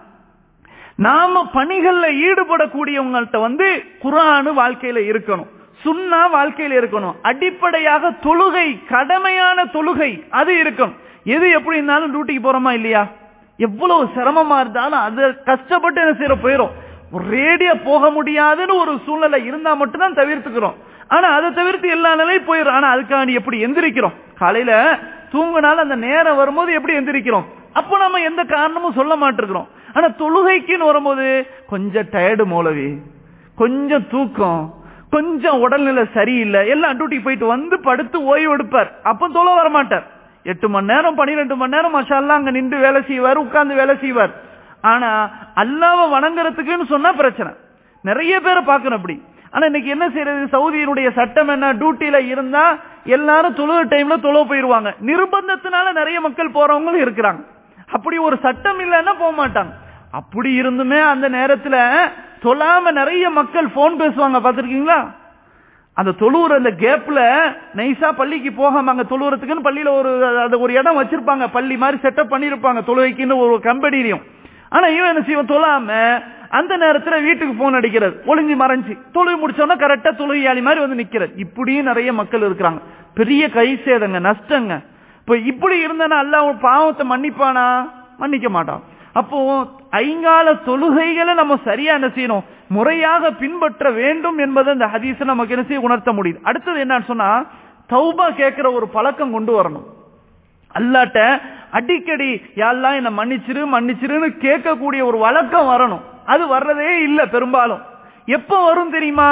நாம பணிகள்ல ஈடுபடக்கூடியவங்கள்ட்ட வந்து குரானு வாழ்க்கையில இருக்கணும் சுண்ணா வாழ்க்கையில இருக்கணும் அடிப்படையாக தொழுகை கடமையான தொழுகை அது இருக்கணும் எது எப்படி இருந்தாலும் டியூட்டிக்கு போறோமா இல்லையா எவ்வளவு சிரமமா இருந்தாலும் அது கஷ்டப்பட்டு என்ன செய்யற போயிரும் ரேடியா போக முடியாதுன்னு ஒரு சூழ்நிலை இருந்தா மட்டும்தான் தவிர்த்துக்கிறோம் ஆனா அதை தவிர்த்து எல்லா நிலையும் போயிடும் ஆனா அதுக்காண்டி எப்படி எந்திரிக்கிறோம் காலையில தூங்கினாலும் அந்த நேரம் வரும்போது எப்படி எந்திரிக்கிறோம் அப்போ நம்ம எந்த காரணமும் சொல்ல மாட்டிருக்கிறோம் ஆனா தொழுகைக்குன்னு வரும்போது கொஞ்சம் டயர்டு மௌலவி கொஞ்சம் தூக்கம் கொஞ்சம் உடல்நிலை சரியில்லை எல்லாம் டியூட்டி போயிட்டு வந்து படுத்து ஓய்வு எடுப்பார் அப்ப தொலை வர மாட்டார் எட்டு மணி நேரம் பன்னிரெண்டு மணி நேரம் மஷால்லா அங்க நின்று வேலை செய்வார் உட்கார்ந்து வேலை செய்வார் ஆனா அல்லாவ வணங்குறதுக்குன்னு சொன்னா பிரச்சனை நிறைய பேரை பார்க்கணும் அப்படி ஆனா இன்னைக்கு என்ன செய்யறது சவுதியினுடைய சட்டம் என்ன டியூட்டில இருந்தா எல்லாரும் தொழுக டைம்ல தொழுவ போயிருவாங்க நிர்பந்தத்தினால நிறைய மக்கள் போறவங்களும் இருக்கிறாங்க அப்படி ஒரு சட்டம் இல்லைன்னா போக மாட்டாங்க அப்படி இருந்துமே அந்த நேரத்துல தொழாம நிறைய மக்கள் போன் பேசுவாங்க பாத்திருக்கீங்களா அந்த தொழுவுற அந்த கேப்ல நைசா பள்ளிக்கு போகாம அங்க தொழுவுறதுக்குன்னு பள்ளியில ஒரு அது ஒரு இடம் வச்சிருப்பாங்க பள்ளி மாதிரி செட்டப் பண்ணிருப்பாங்க தொழுகைக்குன்னு ஒரு கம்பெனியும் ஆனா இவன் என்ன செய்வான் தொழாம அந்த நேரத்துல வீட்டுக்கு போன் அடிக்கிறது ஒளிஞ்சு மறைஞ்சு தொழுகை முடிச்சோன்னா கரெக்டா தொழுகையாளி மாதிரி வந்து நிக்கிறது இப்படியும் நிறைய மக்கள் இருக்கிறாங்க பெரிய கை சேதங்க நஷ்டங்க இப்ப இப்படி இருந்தனா அல்ல பாவத்தை மன்னிப்பானா மன்னிக்க மாட்டான் அப்போ ஐங்கால தொழுகைகளை நம்ம சரியா என்ன செய்யணும் முறையாக பின்பற்ற வேண்டும் என்பதை இந்த ஹதீஸ நமக்கு என்ன செய்ய உணர்த்த முடியுது அடுத்தது என்னன்னு சொன்னா தௌபா கேட்கிற ஒரு பழக்கம் கொண்டு வரணும் அல்லாட்ட அடிக்கடி யாரெல்லாம் என்ன மன்னிச்சிரு மன்னிச்சிருன்னு கேட்கக்கூடிய ஒரு வழக்கம் வரணும் அது வர்றதே இல்ல பெரும்பாலும் எப்ப வரும் தெரியுமா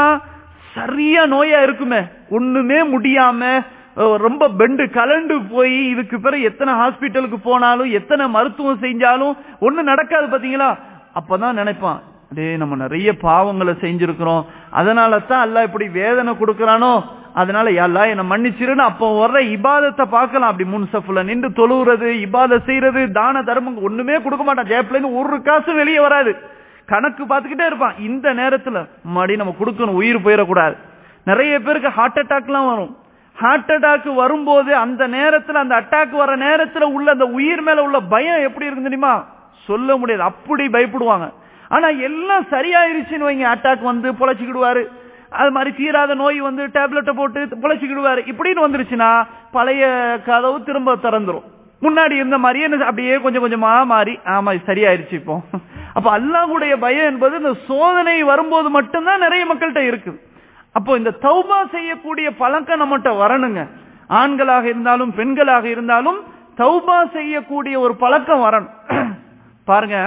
சரியா நோயா இருக்குமே ஒண்ணுமே முடியாம ரொம்ப பெண்டு கலண்டு போய் இதுக்கு பிறகு எத்தனை ஹாஸ்பிட்டலுக்கு போனாலும் எத்தனை மருத்துவம் செஞ்சாலும் ஒண்ணு நடக்காது பாத்தீங்களா அப்பதான் நினைப்பான் டே நம்ம நிறைய பாவங்களை செஞ்சிருக்கிறோம் அதனால தான் அல்ல இப்படி வேதனை கொடுக்கறானோ அதனால எல்லாம் என்ன மன்னிச்சிருன்னு அப்போ வர்ற இபாதத்தை பார்க்கலாம் அப்படி முன்சஃப்ல நின்று தொழுவுறது இபாத செய்யறது தான தர்மம் ஒண்ணுமே கொடுக்க மாட்டான் ஜேப்ல இருந்து ஒரு காசு வெளியே வராது கணக்கு பார்த்துக்கிட்டே இருப்பான் இந்த நேரத்துல மறுபடியும் நம்ம கொடுக்கணும் உயிர் போயிடக்கூடாது நிறைய பேருக்கு ஹார்ட் அட்டாக்லாம் வரும் ஹார்ட் அட்டாக் வரும்போது அந்த நேரத்துல அந்த அட்டாக் வர நேரத்துல உள்ள அந்த உயிர் மேல உள்ள பயம் எப்படி இருக்கு தெரியுமா சொல்ல முடியாது அப்படி பயப்படுவாங்க ஆனா எல்லாம் சரியாயிருச்சுன்னு வைங்க அட்டாக் வந்து பொழைச்சிக்கிடுவாரு அது மாதிரி தீராத நோய் வந்து டேப்லெட்டை போட்டு பொழைச்சிக்கிடுவாரு இப்படின்னு வந்துருச்சுன்னா பழைய கதவு திரும்ப திறந்துரும் முன்னாடி இருந்த மாதிரியே அப்படியே கொஞ்சம் கொஞ்சமா மாறி ஆமா சரியாயிருச்சு இப்போ அப்ப அல்லாஹுடைய பயம் என்பது இந்த சோதனை வரும்போது மட்டும்தான் நிறைய மக்கள்கிட்ட இருக்குது அப்போ இந்த தௌபா செய்யக்கூடிய பழக்கம் நம்மகிட்ட வரணுங்க ஆண்களாக இருந்தாலும் பெண்களாக இருந்தாலும் தௌபா செய்யக்கூடிய ஒரு பழக்கம் வரணும் பாருங்க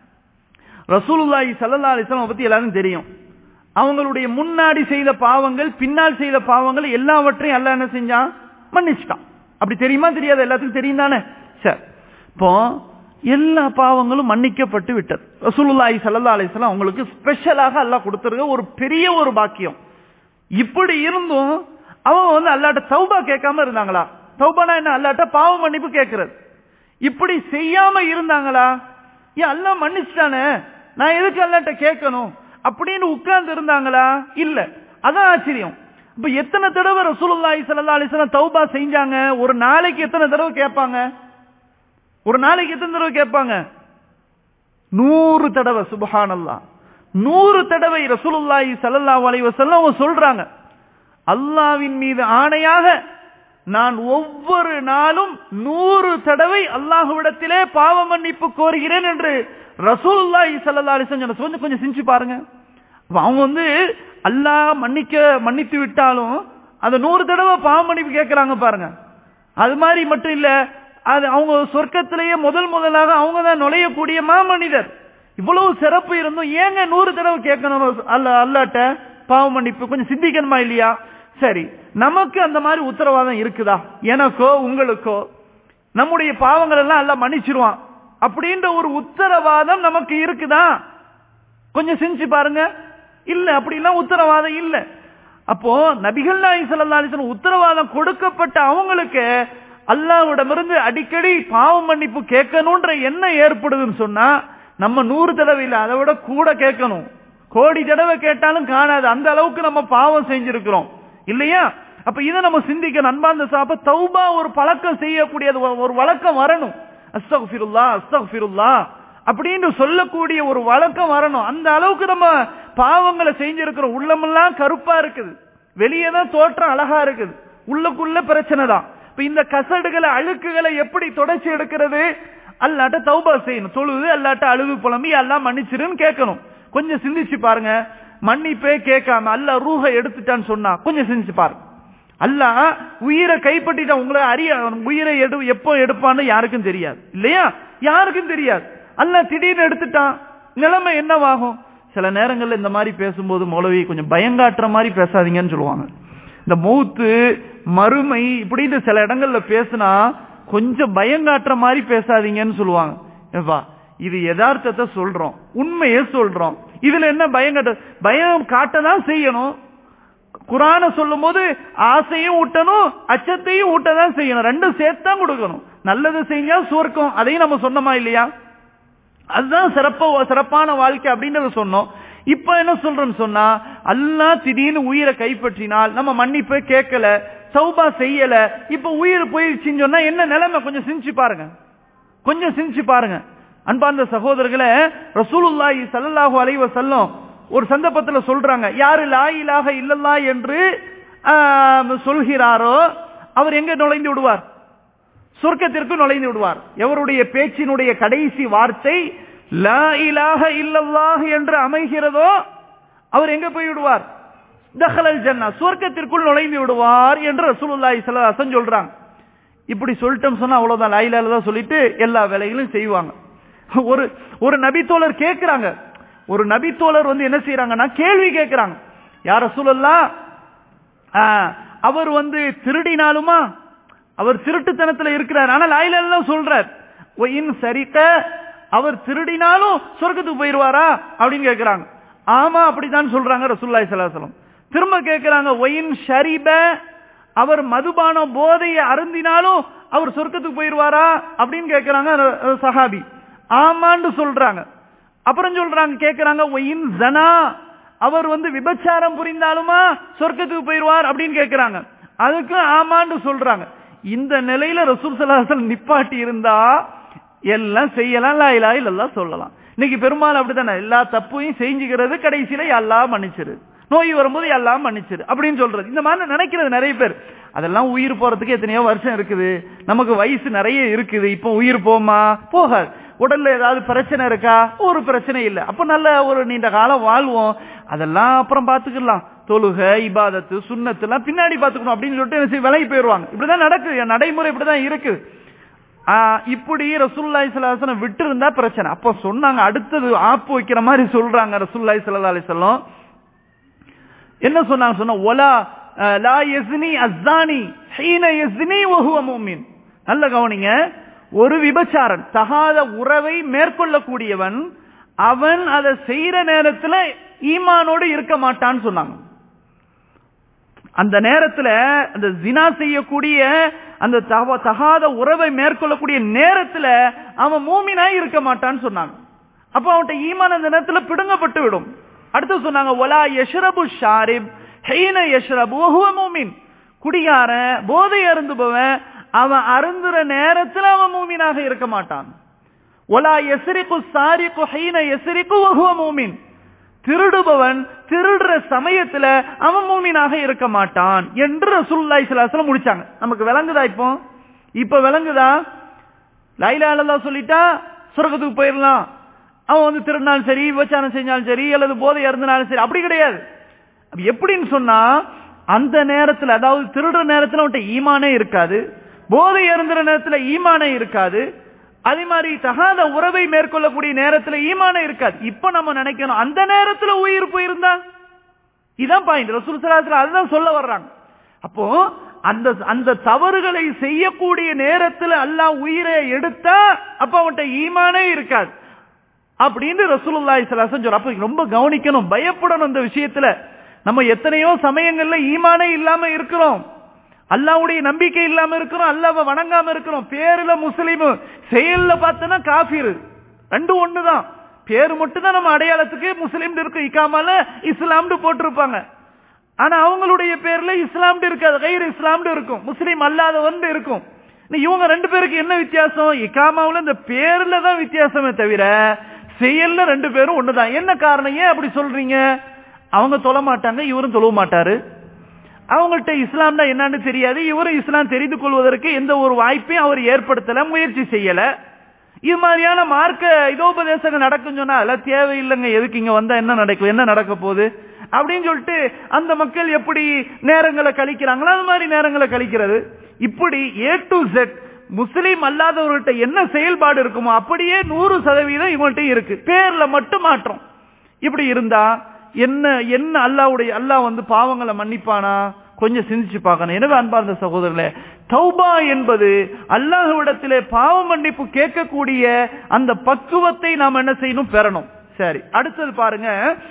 ரசூலுல்லாஹி சல்லா அலிஸ்லாம் பத்தி எல்லாரும் தெரியும் அவங்களுடைய முன்னாடி செய்த பாவங்கள் பின்னால் செய்த பாவங்கள் எல்லாவற்றையும் எல்லாம் என்ன செஞ்சான் மன்னிச்சுட்டான் அப்படி தெரியுமா தெரியாது எல்லாத்துக்கும் தெரியும் தானே சரி இப்போ எல்லா பாவங்களும் மன்னிக்கப்பட்டு விட்டது ரசூலுல்லாஹி சல்லா அலிஸ்லாம் அவங்களுக்கு ஸ்பெஷலாக அல்லாஹ் கொடுத்துருக்க ஒரு பெரிய ஒரு பாக்கியம் இப்படி இருந்தும் அவங்க வந்து அல்லாட்ட தௌபா கேட்காம இருந்தாங்களா தௌபானா என்ன அல்லாட்ட பாவ மன்னிப்பு கேட்கறது இப்படி செய்யாம இருந்தாங்களா ஏன் அல்லா மன்னிச்சுட்டானே நான் எதுக்கு அல்லாட்ட கேட்கணும் அப்படின்னு உட்கார்ந்து இருந்தாங்களா இல்ல அதான் ஆச்சரியம் இப்ப எத்தனை தடவை ரசூலுல்லாஹி ஸல்லல்லாஹு அலைஹி வஸல்லம் தௌபா செஞ்சாங்க ஒரு நாளைக்கு எத்தனை தடவை கேட்பாங்க ஒரு நாளைக்கு எத்தனை தடவை கேட்பாங்க நூறு தடவை சுபஹானல்லாஹ் நூறு தடவை ரசூலுல்லாஹி ஸல்லல்லாஹு அலைஹி வஸல்லம் சொல்றாங்க அல்லாவின் மீது ஆணையாக நான் ஒவ்வொரு நாளும் நூறு தடவை அல்லாஹுவிடத்திலே பாவ மன்னிப்பு கோருகிறேன் என்று ரசூலுல்லாஹி ஸல்லல்லாஹு அலைஹி வஸல்லம் கொஞ்சம் கொஞ்சம் சிந்திச்சு பாருங்க அவங்க வந்து அல்லாஹ் மன்னிக்க மன்னித்து விட்டாலும் அந்த நூறு தடவை பாவ மன்னிப்பு கேட்கிறாங்க பாருங்க அது மாதிரி மட்டும் இல்ல அது அவங்க சொர்க்கத்திலேயே முதல் முதலாக அவங்க தான் நுழையக்கூடிய மாமனிதர் இவ்வளவு சிறப்பு இருந்தும் ஏங்க நூறு தடவை கேட்கணும் அல்ல அல்லாட்ட பாவ மன்னிப்பு கொஞ்சம் சிந்திக்கணுமா இல்லையா சரி நமக்கு அந்த மாதிரி உத்தரவாதம் இருக்குதா எனக்கோ உங்களுக்கோ நம்முடைய பாவங்கள் எல்லாம் எல்லாம் மன்னிச்சிருவான் அப்படின்ற ஒரு உத்தரவாதம் நமக்கு இருக்குதா கொஞ்சம் செஞ்சு பாருங்க இல்ல அப்படிலாம் உத்தரவாதம் இல்ல அப்போ நபிகள் நாயி சல்லா அலிஸ்லாம் உத்தரவாதம் கொடுக்கப்பட்ட அவங்களுக்கு அல்லாவிடமிருந்து அடிக்கடி பாவ மன்னிப்பு கேட்கணும்ன்ற எண்ணம் ஏற்படுதுன்னு சொன்னா நம்ம நூறு தடவை இல்ல அதை விட கூட கேட்கணும் கோடி தடவை கேட்டாலும் காணாது அந்த அளவுக்கு நம்ம பாவம் செஞ்சிருக்கிறோம் இல்லையா அப்ப இதை நம்ம சிந்திக்க அன்பார்ந்த சாப்ப தௌபா ஒரு பழக்கம் செய்யக்கூடியது ஒரு வழக்கம் வரணும் அஸ்தகுல்லா அஸ்தகுல்லா அப்படின்னு சொல்லக்கூடிய ஒரு வழக்கம் வரணும் அந்த அளவுக்கு நம்ம பாவங்களை செஞ்சிருக்கிறோம் உள்ளமெல்லாம் கருப்பா இருக்குது வெளியே தான் தோற்றம் அழகா இருக்குது உள்ளுக்குள்ள பிரச்சனை தான் இப்ப இந்த கசடுகளை அழுக்குகளை எப்படி தொடச்சி எடுக்கிறது அல்லாட்ட தௌபா செய்யணும் தொழுது அல்லாட்ட அழுது புலம்பி எல்லாம் மன்னிச்சிருன்னு கேட்கணும் கொஞ்சம் சிந்திச்சு பாருங்க மன்னிப்பே கேட்காம அல்ல ரூஹ எடுத்துட்டான்னு சொன்னா கொஞ்சம் செஞ்சு பாரு அல்லாஹ் உயிரை கைப்பற்றிட்டான் உங்களை அறிய உயிரை எடு எப்போ எடுப்பான்னு யாருக்கும் தெரியாது இல்லையா யாருக்கும் தெரியாது அல்ல திடீர்னு எடுத்துட்டான் நிலைமை என்னவாகும் சில நேரங்கள்ல இந்த மாதிரி பேசும்போது மௌலவி கொஞ்சம் பயங்காட்டுற மாதிரி பேசாதீங்கன்னு சொல்லுவாங்க இந்த மௌத்து மறுமை இப்படின்னு சில இடங்கள்ல பேசினா கொஞ்சம் பயங்காட்டுற மாதிரி பேசாதீங்கன்னு சொல்லுவாங்க ஏப்பா இது யதார்த்தத்தை சொல்றோம் உண்மையை சொல்றோம் இதுல என்ன பயங்காட்ட பயம் காட்டதான் செய்யணும் குரான சொல்லும் போது ஆசையும் ஊட்டணும் அச்சத்தையும் ஊட்டதான் செய்யணும் ரெண்டும் சேர்த்து தான் கொடுக்கணும் நல்லது செஞ்சா சுவர்க்கம் அதையும் நம்ம சொன்னோமா இல்லையா அதுதான் சிறப்ப சிறப்பான வாழ்க்கை அப்படின்றத சொன்னோம் இப்ப என்ன சொல்றோம்னு சொன்னா அல்லா திடீர்னு உயிரை கைப்பற்றினால் நம்ம மன்னிப்பை கேட்கல சௌபா செய்யல இப்ப உயிர் போயிடுச்சுன்னு சொன்னா என்ன நிலைமை கொஞ்சம் சிந்திச்சு பாருங்க கொஞ்சம் சிந்திச்சு பாருங்க அன்பார்ந்த சகோதரர்களை ரசூலுல்லாஹி ஸல்லல்லாஹு அலைஹி வஸல்லம் ஒரு சந்தர்ப்பத்துல சொல்றாங்க யாரு லா இலாஹ இல்லல்லா என்று ஆம், சொல்கிறாரோ அவர் எங்க நுழைந்து விடுவார் சொர்க்கத்திற்கு நுழைந்து விடுவார் எவருடைய பேச்சினுடைய கடைசி வார்த்தை லா இலாஹ இல்லல்லாஹ் என்று அமைகிறதோ அவர் எங்க போய் விடுவார் தஹலல் ஜன்னா சொர்க்கத்திற்குள் நுழைந்து விடுவார் என்று ரசூலுல்லாஹி ஸல்லல்லாஹு அலைஹி வஸல்லம் சொல்றாங்க இப்படி சொல்லிட்டோம் சொன்னா அவ்வளவுதான் லா இலாஹ இல்லல்லாஹ் சொல்லிட்டு எல்லா வேலைகளும் செய்வாங்க ஒரு ஒரு நபித்தோழர் கேக்குறாங்க ஒரு நபித்தோழர் வந்து என்ன செய்யறாங்கன்னா கேள்வி கேட்கிறாங்க யார் ரசூலுல்லாஹ் ஆ, அவர் வந்து திருடினாலுமா அவர் திருட்டுத்தனத்துல இருக்கிறார் ஆனா லாயிலாம் சொல்றார் ஒயின் சரிக்க அவர் திருடினாலும் சொர்க்கத்துக்கு போயிருவாரா அப்படின்னு கேக்குறாங்க ஆமா அப்படித்தான் சொல்றாங்க ரசூல்லாய் சலாசலம் திரும்ப கேக்குறாங்க ஒயின் ஷரிப அவர் மதுபான போதையை அருந்தினாலும் அவர் சொர்க்கத்துக்கு போயிருவாரா அப்படின்னு கேக்குறாங்க அஹ், சஹாபி ஆமான்னு சொல்றாங்க அப்புறம் சொல்றாங்க கேக்குறாங்க ஒயின் ஜனா அவர் வந்து விபச்சாரம் புரிந்தாலுமா சொர்க்கத்துக்கு போயிருவார் அப்படின்னு கேக்குறாங்க அதுக்கு ஆமான்னு சொல்றாங்க இந்த நிலையில ரசூல் சலாசல் நிப்பாட்டி இருந்தா எல்லாம் செய்யலாம் லா இலாஹ இல்லல்லாஹ் சொல்லலாம் இன்னைக்கு பெரும்பாலும் அப்படித்தானே எல்லா தப்பையும் செஞ்சுக்கிறது கடைசியில எல்லாம் மன்னிச்சிரு நோய் வரும்போது எல்லாம் மன்னிச்சிரு அப்படின்னு சொல்றது இந்த மாதிரி நினைக்கிறது நிறைய பேர் அதெல்லாம் உயிர் போறதுக்கு எத்தனையோ வருஷம் இருக்குது நமக்கு வயசு நிறைய இருக்குது இப்போ உயிர் போமா போகாது உடல்ல ஏதாவது பிரச்சனை இருக்கா ஒரு பிரச்சனை இல்லை அப்ப நல்ல ஒரு நீண்ட காலம் வாழ்வோம் அதெல்லாம் அப்புறம் பாத்துக்கலாம் தொழுகை இபாதத்து சுண்ணத்து எல்லாம் பின்னாடி பாத்துக்கணும் அப்படின்னு சொல்லிட்டு என்ன செய்ய விலகி போயிருவாங்க இப்படிதான் நடக்குது நடைமுறை இப்படிதான் இருக்குது ஆஹ் இப்படி ரசூல்லாய் சலாஹம் விட்டு இருந்தா பிரச்சனை அப்ப சொன்னாங்க அடுத்தது ஆப்பு வைக்கிற மாதிரி சொல்றாங்க ரசூல்லாய் சல்லா அலிசல்லம் என்ன சொன்னாங்க சொன்னா ஒலா அஹ், லா யஸ்னி அஸ்ஸானி ஹீன யஸ்னி வஹுவ முஃமின் நல்ல கவனிங்க ஒரு விபச்சாரன் தகாத உறவை மேற்கொள்ளக்கூடியவன் அவன் அதை செய்யற நேரத்துல ஈமானோடு இருக்க மாட்டான்னு சொன்னாங்க அந்த நேரத்துல அந்த ஜினா செய்யக்கூடிய அந்த தவ- தகாத உறவை மேற்கொள்ளக்கூடிய நேரத்துல அவன் மூமினாய் இருக்க மாட்டான்னு சொன்னாங்க அப்ப அவன்கிட்ட ஈமான் அந்த நேரத்துல பிடுங்கப்பட்டு விடும் அடுத்து சொன்னாங்க ஒலா யஷ்ரபு ஷாரிப் ஹெய்ன யஷ்ரபு வஹுவ மூமின் குடிகாரன் போதை அருந்துபவன் அவன் அருந்துற நேரத்துல அவன் மூமினாக இருக்க மாட்டான் ஒலா எசிரிக்கு சாரிக்கு ஹைன எசிரிக்கு வகுவ மூமின் திருடுபவன் திருடுற சமயத்துல அவன் மூமினாக இருக்க மாட்டான் என்று ரசூலுல்லாஹி ஸல்லல்லாஹு அலைஹி வஸல்லம் முடிச்சாங்க நமக்கு விளங்குதா இப்போ இப்ப விளங்குதா லைலா இல்லல்லாஹ் சொல்லிட்டா சொர்க்கத்துக்கு போயிடலாம் அவன் வந்து திருடினாலும் சரி விபச்சாரம் செஞ்சாலும் சரி அல்லது போதை இறந்தினாலும் சரி அப்படி கிடையாது அப்ப எப்படின்னு சொன்னா அந்த நேரத்துல அதாவது திருடுற நேரத்துல அவன்கிட்ட ஈமானே இருக்காது போதை இறந்துற நேரத்துல ஈமானே இருக்காது அதே மாதிரி தகாத உறவை மேற்கொள்ளக்கூடிய நேரத்துல ஈமானே இருக்காது இப்ப நம்ம நினைக்கணும் அந்த நேரத்துல உயிர் போயிருந்தா இதான் பாயிண்ட் ரசூல் சலாத்துல அதுதான் சொல்ல வர்றாங்க அப்போ அந்த அந்த தவறுகளை செய்யக்கூடிய நேரத்துல அல்லாஹ் உயிரை எடுத்தா அப்ப அவன்கிட்ட ஈமானே இருக்காது அப்படின்னு ரசூலுல்லாஹி ஸல்லல்லாஹு அலைஹி வஸல்லம் அப்ப ரொம்ப கவனிக்கணும் பயப்படணும் இந்த விஷயத்துல நம்ம எத்தனையோ சமயங்கள்ல ஈமானே இல்லாம இருக்கிறோம் அல்லாஹ்வுடைய நம்பிக்கை இல்லாம இருக்கிறோம் அல்லாஹ்வை வணங்காம இருக்கிறோம் பேருல முஸ்லீம் செயல்ல பார்த்தனா காஃபிர் ரெண்டும் ஒண்ணுதான் பேரு மட்டும் தான் நம்ம அடையாளத்துக்கு முஸ்லீம் இருக்கு இக்காமல இஸ்லாம்னு போட்டிருப்பாங்க ஆனா அவங்களுடைய பேர்ல இஸ்லாம்னு இருக்காது கயிறு இஸ்லாம்னு இருக்கும் முஸ்லீம் அல்லாத வந்து இருக்கும் இன்னும் இவங்க ரெண்டு பேருக்கு என்ன வித்தியாசம் இக்காமாவுல இந்த பேர்ல தான் வித்தியாசமே தவிர செயல்ல ரெண்டு பேரும் ஒண்ணுதான் என்ன காரணம் ஏன் அப்படி சொல்றீங்க அவங்க தொழ மாட்டாங்க இவரும் தொழ மாட்டாரு அவங்கள்ட்ட இஸ்லாம்னா என்னன்னு தெரியாது இவரும் இஸ்லாம் தெரிந்து கொள்வதற்கு எந்த ஒரு வாய்ப்பையும் அவர் ஏற்படுத்தல முயற்சி செய்யல இது மாதிரியான மார்க்க இதோபதேசங்கள் நடக்கும் சொன்னா அதெல்லாம் தேவையில்லைங்க எதுக்கு இங்க வந்தா என்ன நடக்கும் என்ன நடக்க போகுது அப்படின்னு சொல்லிட்டு அந்த மக்கள் எப்படி நேரங்களை கழிக்கிறாங்களோ அது மாதிரி நேரங்களை கழிக்கிறது இப்படி ஏ டு செட் முஸ்லீம் அல்லாதவர்கள்ட்ட என்ன செயல்பாடு இருக்குமோ அப்படியே நூறு சதவீதம் இவங்கள்ட்ட இருக்கு பேர்ல மட்டும் மாற்றம் இப்படி இருந்தா என்ன என்ன அல்லாவுடைய அல்லாஹ் வந்து பாவங்களை மன்னிப்பானா கொஞ்சம் சிந்திச்சு பார்க்கணும் எனவே அன்பார்ந்த சகோதரர்களே தௌபா என்பது அல்லாஹ்விடத்திலே பாவ மன்னிப்பு கேட்கக்கூடிய அந்த பக்குவத்தை நாம் என்ன செய்யணும் பெறணும் சரி அடுத்தது பாருங்க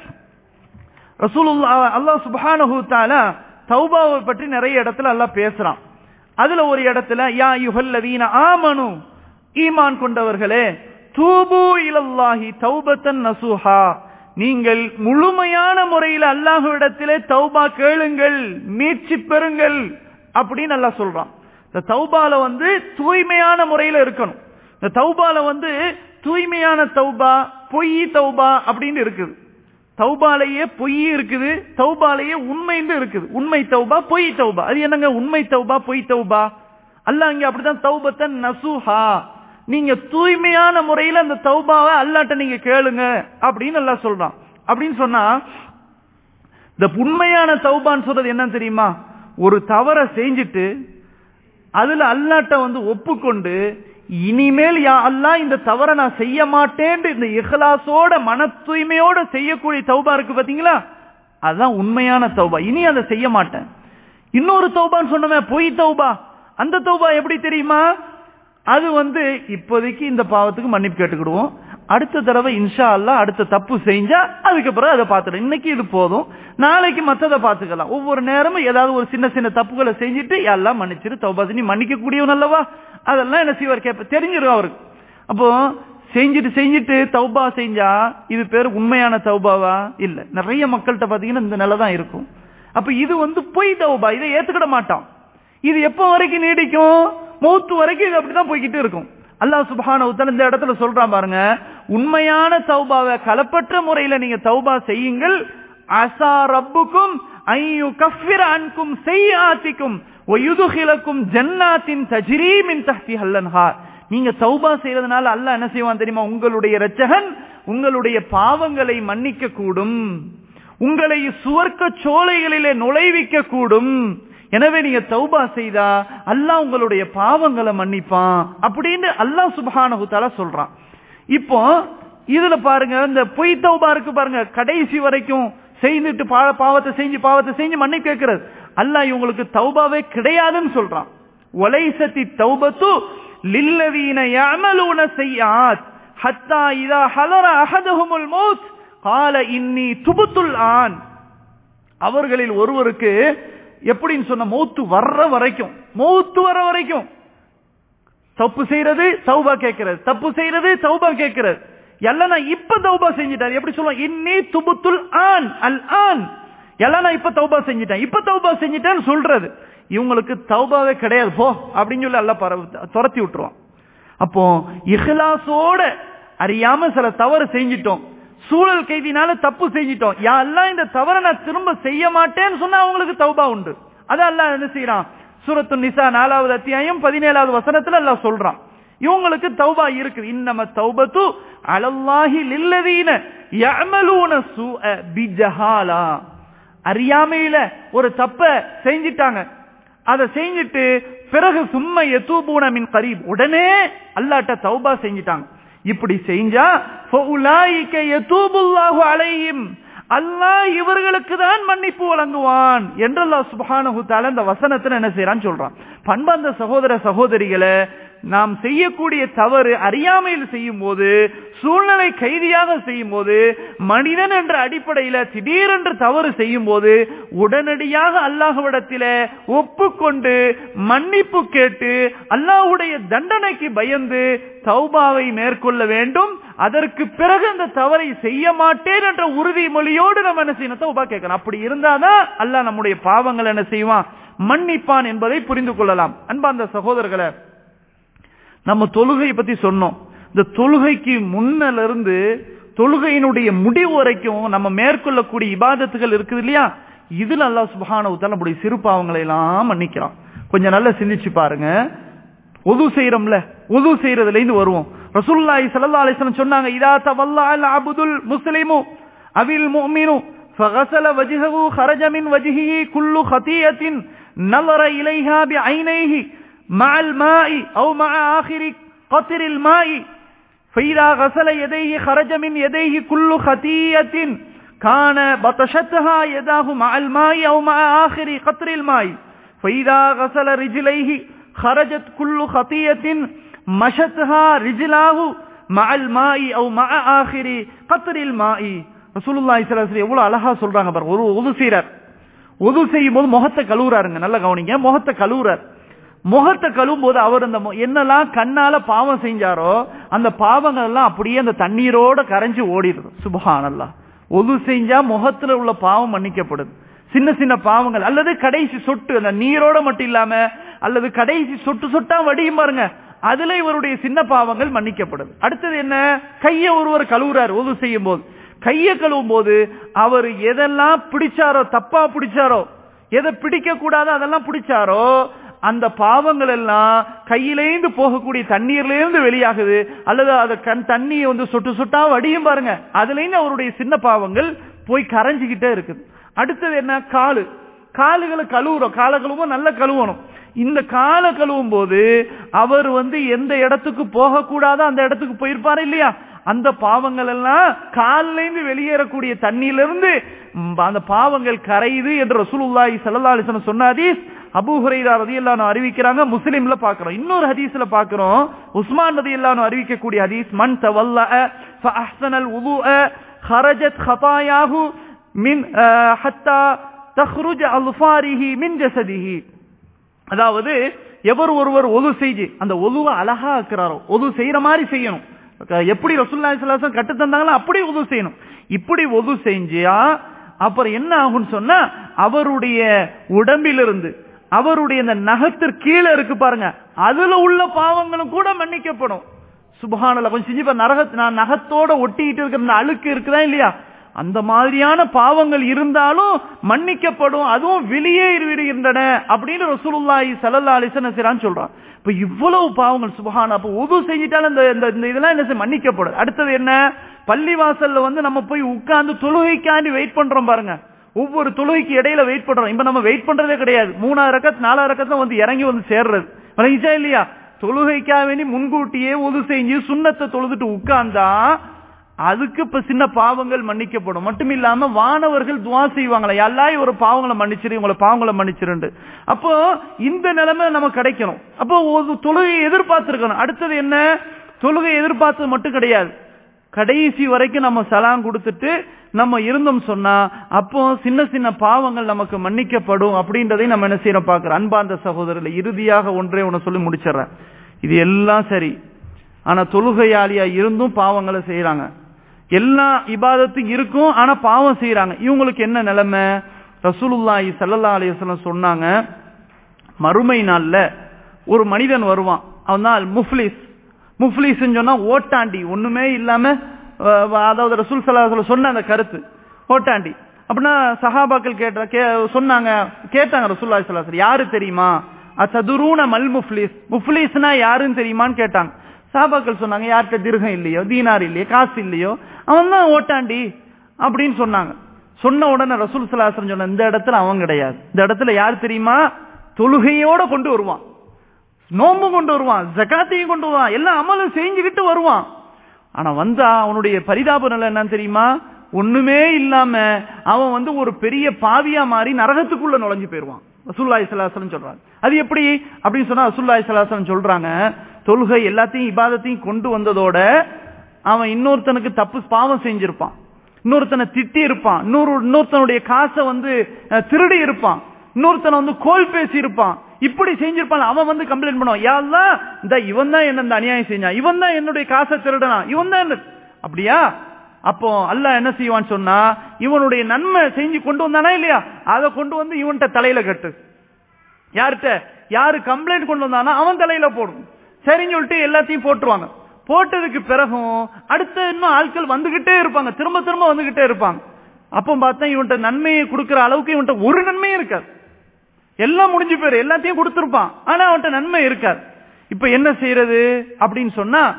ரசூலுல்லா அல்லாஹ் சுப்ஹானஹு தஆலா தௌபாவை பற்றி நிறைய இடத்துல அல்லாஹ் பேசுறான் அதுல ஒரு இடத்துல யா யுஹல்லதீன ஆமனு ஈமான் கொண்டவர்களே தூபு இலல்லாஹி தௌபத்தன் நசூஹா நீங்கள் முழுமையான முறையில் அல்லாஹ்விடத்திலே தௌபா கேளுங்கள் மீட்சி பெறுங்கள் அப்படின்னு அல்லாஹ் சொல்றான் இந்த தௌபால வந்து தூய்மையான முறையில இருக்கணும் இந்த தௌபால வந்து தூய்மையான தௌபா பொய் தௌபா அப்படின்னு இருக்குது தௌபாலேயே பொய் இருக்குது தௌபாலேயே உண்மைன்னு இருக்குது உண்மை தௌபா பொய் தௌபா அது என்னங்க உண்மை தௌபா பொய் தௌபா அல்லாஹ் இங்க அப்படிதான் தௌபத்தன் நசுஹா நீங்க தூய்மையான முறையில அந்த தௌபாவை அல்லாட்ட நீங்க கேளுங்க அப்படின்னு அல்லாஹ் சொல்றான் அப்படின்னு சொன்னா இந்த உண்மையான தௌபான்னு சொல்றது என்ன தெரியுமா ஒரு தவறை செஞ்சுட்டு அதுல அல்லாட்ட வந்து ஒப்புக்கொண்டு இனிமேல் யா அல்லா இந்த தவறை நான் செய்ய மாட்டேன் இந்த இஹ்லாசோட மன தூய்மையோட செய்யக்கூடிய தௌபா இருக்கு பாத்தீங்களா அதுதான் உண்மையான தௌபா இனி அதை செய்ய மாட்டேன் இன்னொரு தௌபான்னு சொன்னமே பொய் தௌபா அந்த தௌபா எப்படி தெரியுமா அது வந்து இப்போதைக்கு இந்த பாவத்துக்கு மன்னிப்பு கேட்டுக்கிடுவோம் அடுத்த தடவை இன்ஷா அல்லா அடுத்த தப்பு செஞ்சா அதுக்கப்புறம் அதை பார்த்துடும் இன்னைக்கு இது போதும் நாளைக்கு மத்ததை பார்த்துக்கலாம் ஒவ்வொரு நேரமும் ஏதாவது ஒரு சின்ன சின்ன தப்புகளை செஞ்சுட்டு எல்லாம் மன்னிச்சிரு தௌபாசி நீ மன்னிக்க கூடியவன் அல்லவா அதெல்லாம் என்ன செய்வார் கேட்ப தெரிஞ்சிடும் அவருக்கு அப்போ செஞ்சுட்டு செஞ்சுட்டு தௌபா செஞ்சா இது பேர் உண்மையான தௌபாவா இல்ல நிறைய மக்கள்கிட்ட பாத்தீங்கன்னா இந்த நிலை தான் இருக்கும் அப்ப இது வந்து பொய் தௌபா இதை ஏத்துக்கிட மாட்டான் இது எப்ப வரைக்கும் நீடிக்கும் மௌத்து வரைக்கும் இது அப்படிதான் போய்கிட்டு இருக்கும் அல்லாஹ் சுபான இந்த இடத்துல சொல்றான் பாருங்க உண்மையான தௌபாவை களப்பற்ற முறையில நீங்க தௌபா செய்யுங்கள் அசா ரப்புக்கும் ஐயு கஃபிர அன்கும் செய்யாத்திக்கும் ஒயுதுகிலக்கும் ஜன்னாத்தின் தஜ்ரீமின் தஹ்தி ஹல்லன்ஹார் நீங்க தௌபா செய்யறதுனால அல்லாஹ் என்ன செய்வான் தெரியுமா உங்களுடைய இரட்சகன் உங்களுடைய பாவங்களை மன்னிக்க கூடும் உங்களை சுவர்க்க சோலைகளிலே நுழைவிக்க கூடும் எனவே நீங்க தௌபா செய்தா அல்லாஹ் உங்களுடைய பாவங்களை மன்னிப்பான் அப்படின்னு அல்லாஹ் சுபஹானஹு தஆலா சொல்றான் இப்போ இதுல பாருங்க இந்த பொய் தௌபா இருக்கு பாருங்க கடைசி வரைக்கும் செய்துட்டு பாவத்தை செஞ்சு பாவத்தை செஞ்சு மன்னி கேட்கிறது அல்லாஹ் இவங்களுக்கு தௌபாவே கிடையாதுன்னு சொல்றான் ஒலைசத்தி தௌபத்து லில்லவீன யஅமலூன செய்யாத் ஹத்தா இதா ஹலர அஹதஹுமுல் மௌத் கால இன்னி துபுத்துல் ஆன் அவர்களில் ஒருவருக்கு எப்படின்னு சொன்ன மௌத்து வர்ற வரைக்கும் மௌத்து வர வரைக்கும் தப்பு செய்யறது தௌபா கேட்கிறது தப்பு செய்யறது தௌபா கேட்கிறது எல்லாம் நான் இப்ப தௌபா செஞ்சிட்டார் எப்படி சொல்லுவோம் இன்னி துபுத்துல் ஆன் அல் ஆன் எல்லாம் நான் இப்ப தௌபா செஞ்சிட்டேன் இப்ப தௌபா செஞ்சிட்டேன்னு சொல்றது இவங்களுக்கு தௌபாவே கிடையாது போ அப்படின்னு சொல்லி எல்லாம் துரத்தி விட்டுருவான் அப்போ இஹ்லாசோட அறியாம சில தவறு செஞ்சிட்டோம் சூழல் கைதினால தப்பு செஞ்சிட்டோம் யாரெல்லாம் இந்த தவறை நான் திரும்ப செய்ய மாட்டேன்னு சொன்னா அவங்களுக்கு தௌபா உண்டு அதான் அல்லாஹ் என்ன செய்யறான் சூரத்து நிசா நாலாவது அத்தியாயம் பதினேழாவது வசனத்துல எல்லாம் சொல்றான் இவங்களுக்கு தௌபா இருக்குது இன்னம தௌபத்து அலல்லாஹி லில்லதீன யஅமலூன சூஅ பிஜஹாலா அறியாமையில ஒரு தப்ப செஞ்சிட்டாங்க அதை செஞ்சுட்டு பிறகு சும்மா எத்தூபூன மின் கரீப் உடனே அல்லாட்ட தௌபா செஞ்சிட்டாங்க இப்படி செஞ்சா அலையும் அல்லாஹ் இவர்களுக்கு தான் மன்னிப்பு வழங்குவான் என்று அல்லாஹ் சுபஹானஹு தஆலா இந்த வசனத்துல என்ன செய்யறான்னு சொல்றான் பண்பந்த சகோதர சகோதரிகளை நாம் செய்யக்கூடிய தவறு அறியாமையில் செய்யும் போது சூழ்நிலை கைதியாக செய்யும் போது மனிதன் என்ற அடிப்படையில திடீரென்று தவறு செய்யும் போது உடனடியாக அல்லாஹ்விடத்தில ஒப்புக்கொண்டு மன்னிப்பு கேட்டு அல்லாஹ்வுடைய தண்டனைக்கு பயந்து தௌபாவை மேற்கொள்ள வேண்டும் அதற்கு பிறகு அந்த தவறை செய்ய மாட்டேன் என்ற உறுதிமொழியோடு நம்ம என்ன செய்யணும் தௌபா கேட்கணும் அப்படி இருந்தாதான் அல்லாஹ் நம்முடைய பாவங்கள் என்ன செய்வான் மன்னிப்பான் என்பதை புரிந்து கொள்ளலாம் அன்பா அந்த சகோதரர்களை நம்ம தொழுகை பத்தி சொன்னோம் இந்த தொழுகைக்கு முன்னில இருந்து தொழுகையினுடைய முடிவு வரைக்கும் நம்ம மேற்கொள்ளக்கூடிய இபாதத்துகள் இருக்குது இல்லையா இதுல அல்லாஹ் சுபஹான நம்முடைய சிறு பாவங்களை எல்லாம் மன்னிக்கிறான் கொஞ்சம் நல்லா சிந்திச்சு பாருங்க ஒது செய்யறோம்ல ஒது செய்யறதுல இருந்து வருவோம் ரசூலுல்லாஹி ஸல்லல்லாஹு அலைஹி வஸல்லம் சொன்னாங்க இதா தவல்லா அல் அப்துல் முஸ்லிமு அவில் முஃமினு فغسل وجهه خرج من وجهه كل خطيئة نظر إليها بعينيه مع الماء أو مع آخر قطر الماء فإذا غسل يديه خرج من يديه كل خطيئة كان بطشتها يداه مع الماء أو مع آخر قطر الماء فإذا غسل رجليه خرجت كل خطيئة مشتها رجلاه مع الماء أو مع آخر قطر الماء ரசூலுல்லாஹி ஸல்லல்லாஹு அலைஹி எவ்வளவு அழகா சொல்றாங்க பாருங்க ஒரு உது செய்றார் உது செய்யும் போது முகத்தை கழுவுறாருங்க நல்ல கவனிங்க முகத்தை கழுவுறார் முகத்தை கழுவும் போது அவர் அந்த மு- என்னெல்லாம் கண்ணால பாவம் செஞ்சாரோ அந்த பாவங்கள் எல்லாம் அப்படியே அந்த தண்ணீரோட கரைஞ்சு ஓடிடுது சுபஹானல்லாஹ் ஒது செஞ்சா முகத்துல உள்ள பாவம் மன்னிக்கப்படுது சின்ன சின்ன பாவங்கள் அல்லது கடைசி சொட்டு அந்த நீரோட மட்டும் இல்லாம அல்லது கடைசி சொட்டு சொட்டா வடியும் பாருங்க அதுல இவருடைய சின்ன பாவங்கள் மன்னிக்கப்படுது அடுத்தது என்ன கையை ஒருவர் கழுவுறாரு ஒது செய்யும் போது கையை கழுவும் போது அவர் எதெல்லாம் பிடிச்சாரோ தப்பா பிடிச்சாரோ எதை பிடிக்க கூடாதோ அதெல்லாம் பிடிச்சாரோ அந்த பாவங்கள் எல்லாம் கையிலேந்து போகக்கூடிய தண்ணீர்லேருந்து வெளியாகுது அல்லது அதை கண் தண்ணியை வந்து சொட்டு சொட்டா வடியும் பாருங்க அதுலேருந்து அவருடைய சின்ன பாவங்கள் போய் கரைஞ்சிக்கிட்டே இருக்குது அடுத்தது என்ன காலு காலுகளை கழுவுறோம் காலை கழுவும் நல்ல கழுவணும் இந்த காலை கழுவும் போது அவர் வந்து எந்த இடத்துக்கு போகக்கூடாதோ அந்த இடத்துக்கு போயிருப்பாரு இல்லையா அந்த பாவங்கள் எல்லாம் காலில இருந்து வெளியேறக்கூடிய தண்ணியிலிருந்து ம், அந்த பாவங்கள் கரையுது என்று ரசூலுல்லாஹி ஸல்லல்லாஹு அலைஹி வஸல்லம் சொன்ன ஹதீஸ் அபூ ஹுரைரா ரலியல்லாஹு அன்ஹு அறிவிக்கிறாங்க முஸ்லிம்ல பார்க்கிறோம் இன்னொரு ஹதீஸ்ல பார்க்கிறோம் உஸ்மான் ரலியல்லாஹு அன்ஹு அறிவிக்கக்கூடிய ஹதீஸ் மன் தவல்லஅ ஃபஅஹ்ஸனல் வுதுஅ خرجت خطاياه من آه، حتى تخرج أظفاره من جسده அதாவது எவர் ஒருவர் ஒது செஞ்சு அந்த ஒதுவை அழகா ஆக்குறாரோ ஒது செய்யற மாதிரி செய்யணும் எப்படி ரசூலுல்லாஹி ஸல்லல்லாஹு அலைஹி வஸல்லம் கட்டு தந்தாங்களோ அப்படி ஒது செய்யணும் இப்படி ஒது செஞ்சா அப்புறம் என்ன ஆகும்னு சொன்னா அவருடைய உடம்பிலிருந்து அவருடைய இந்த நகத்திற்கு கீழே இருக்கு பாருங்க அதுல உள்ள பாவங்களும் கூட மன்னிக்கப்படும் சுபஹானல்லாஹ் கொஞ்சம் செஞ்சு பாரு, நரக நான் நகத்தோட ஒட்டிக்கிட்டு இருக்கிற இந்த அழுக்கு இருக்குதா இல்லையா அந்த மாதிரியான பாவங்கள் இருந்தாலும் மன்னிக்கப்படும் அதுவும் வெளியே விடுகின்றன அப்படின்னு ரசூலுல்லாஹி ஸல்லல்லாஹு அலைஹி வஸல்லம் செய்றான்னு சொல்றான் இப்ப இவ்வளவு பாவங்கள் சுபஹான அப்ப உது செஞ்சிட்டாலும் இந்த இந்த- இந்த இதெல்லாம் என்ன செய்ய மன்னிக்கப்படும் அடுத்தது என்ன பள்ளிவாசல்ல வந்து நம்ம போய் உட்கார்ந்து தொழுகைக்காண்டி வெயிட் பண்றோம் பாருங்க ஒவ்வொரு தொழுகைக்கு இடையில வெயிட் பண்றோம் இப்ப நம்ம வெயிட் பண்றதே கிடையாது மூணாவது ரக்கத் நாலாவது ரக்கத்துல வந்து இறங்கி வந்து சேர்றது விளங்கிச்சா இல்லையா தொழுகைக்காக வேண்டி முன்கூட்டியே உது செஞ்சு சுண்ணத்தை தொழுதுட்டு உட்கார்ந்தா அதுக்கு இப்ப சின்ன பாவங்கள் மன்னிக்கப்படும் மட்டும் இல்லாம வானவர்கள் துவா செய்வாங்களா எல்லாரும் ஒரு பாவங்களை மன்னிச்சிரு உங்களை பாவங்களை மன்னிச்சிருண்டு அப்போ இந்த நிலைமை நமக்கு கிடைக்கணும் அப்போ ஒரு தொழுகையை எதிர்பார்த்திருக்கணும் அடுத்தது என்ன தொழுகை எதிர்பார்த்தது மட்டும் கிடையாது கடைசி வரைக்கும் நம்ம சலாம் கொடுத்துட்டு நம்ம இருந்தோம் சொன்னா அப்போ சின்ன சின்ன பாவங்கள் நமக்கு மன்னிக்கப்படும் அப்படின்றதை நம்ம என்ன செய்யறோம் பார்க்கிறோம் அன்பார்ந்த சகோதரர்ல இறுதியாக ஒன்றே ஒண்ணு சொல்லி முடிச்சிடுறேன் இது எல்லாம் சரி ஆனா தொழுகையாளியா இருந்தும் பாவங்களை செய்யறாங்க எல்லா இபாதத்தும் இருக்கும் ஆனா பாவம் செய்யறாங்க இவங்களுக்கு என்ன நிலைமை ரசூலுல்லாஹி ஸல்லல்லாஹு அலைஹி வஸல்லம் சொன்னாங்க மறுமை நாள்ல ஒரு மனிதன் வருவான் அவன் தான் முஃப்லிஸ் முஃப்லிஸ் சொன்னா ஓட்டாண்டி ஒண்ணுமே இல்லாம அஹ், அதாவது ரசூல் ஸல்லல்லாஹு அலைஹி வஸல்லம் சொன்ன அந்த கருத்து ஓட்டாண்டி அப்படின்னா சஹாபாக்கள் கேட்ட கே சொன்னாங்க கேட்டாங்க ரசூலுல்லாஹி ஸல்லல்லாஹு அலைஹி வஸல்லம் யாரு தெரியுமா அத்ததுரூன மல் முஃப்லிஸ் முஃப்லிஸ்னா யாருன்னு தெரியுமான்னு கேட்டாங்க சஹாபாக்கள் சொன்னாங்க யார்கிட்ட திருகம் இல்லையோ தீனார் இல்லையோ காசு இல்லையோ அவன் தான் ஓட்டாண்டி அப்படின்னு சொன்னாங்க சொன்ன உடனே ரசூல் ஸல்லல்லாஹு அலைஹி வஸல்லம் சொன்ன இந்த இடத்துல அவன் கிடையாது இந்த இடத்துல யார் தெரியுமா தொழுகையோட கொண்டு வருவான் நோம்பு கொண்டு வருவான் ஜகாத்தையும் கொண்டு வருவான் எல்லா அமலும் செஞ்சுக்கிட்டு வருவான் ஆனா வந்தா அவனுடைய பரிதாப நிலை என்னன்னு தெரியுமா ஒண்ணுமே இல்லாம அவன் வந்து ஒரு பெரிய பாவியா மாறி நரகத்துக்குள்ள நுழைஞ்சு போயிருவான் ரசூல்லாய் சலாசலம் சொல்றாங்க அது எப்படி அப்படின்னு சொன்னா ரசூல்லாய் சலாசலம் சொல்றாங்க தொழுகை எல்லாத்தையும் இபாதத்தையும் கொண்டு வந்ததோட அவன் இன்னொருத்தனுக்கு தப்பு பாவம் செஞ்சிருப்பான் இன்னொருத்தனை திட்டி இருப்பான் இன்னொரு இன்னொருத்தனுடைய காசை வந்து அஹ், திருடி இருப்பான் இன்னொருத்தனை வந்து கோல் பேசி இருப்பான் இப்படி செஞ்சிருப்பான் அவன் வந்து கம்ப்ளைண்ட் பண்ணுவான் யாரெல்லாம் இந்த இவன் தான் என்ன இந்த அநியாயம் செஞ்சான் இவன் தான் என்னுடைய காசை திருடனா இவன் தான் என்ன அப்படியா அப்போ அல்லாஹ் என்ன செய்வான்னு சொன்னா இவனுடைய நன்மை செஞ்சு கொண்டு வந்தானா இல்லையா அதை கொண்டு வந்து இவன்கிட்ட தலையில கட்டு யார்கிட்ட யாரு கம்ப்ளைண்ட் கொண்டு வந்தானா அவன் தலையில போடும் சரின்னு சொல்லிட்டு எல்லாத்தையும் போட்டுருவாங்க போட்டதுக்கு பிறகும் அடுத்த இன்னும் ஆட்கள் வந்துகிட்டே இருப்பாங்க திரும்ப திரும்ப வந்துகிட்டே இருப்பாங்க அப்போ பார்த்தா இவன்கிட்ட நன்மையை கொடுக்கிற அளவுக்கு இவன்கிட்ட ஒரு நன்மையும் இருக்காது எல்லாம் முடிஞ்சு போயிரு எல்லாத்தையும் கொடுத்திருப்பான் ஆனா அவன்கிட்ட நன்மை இருக்காது இப்ப என்ன செய்யறது அப்படின்னு சொன்னா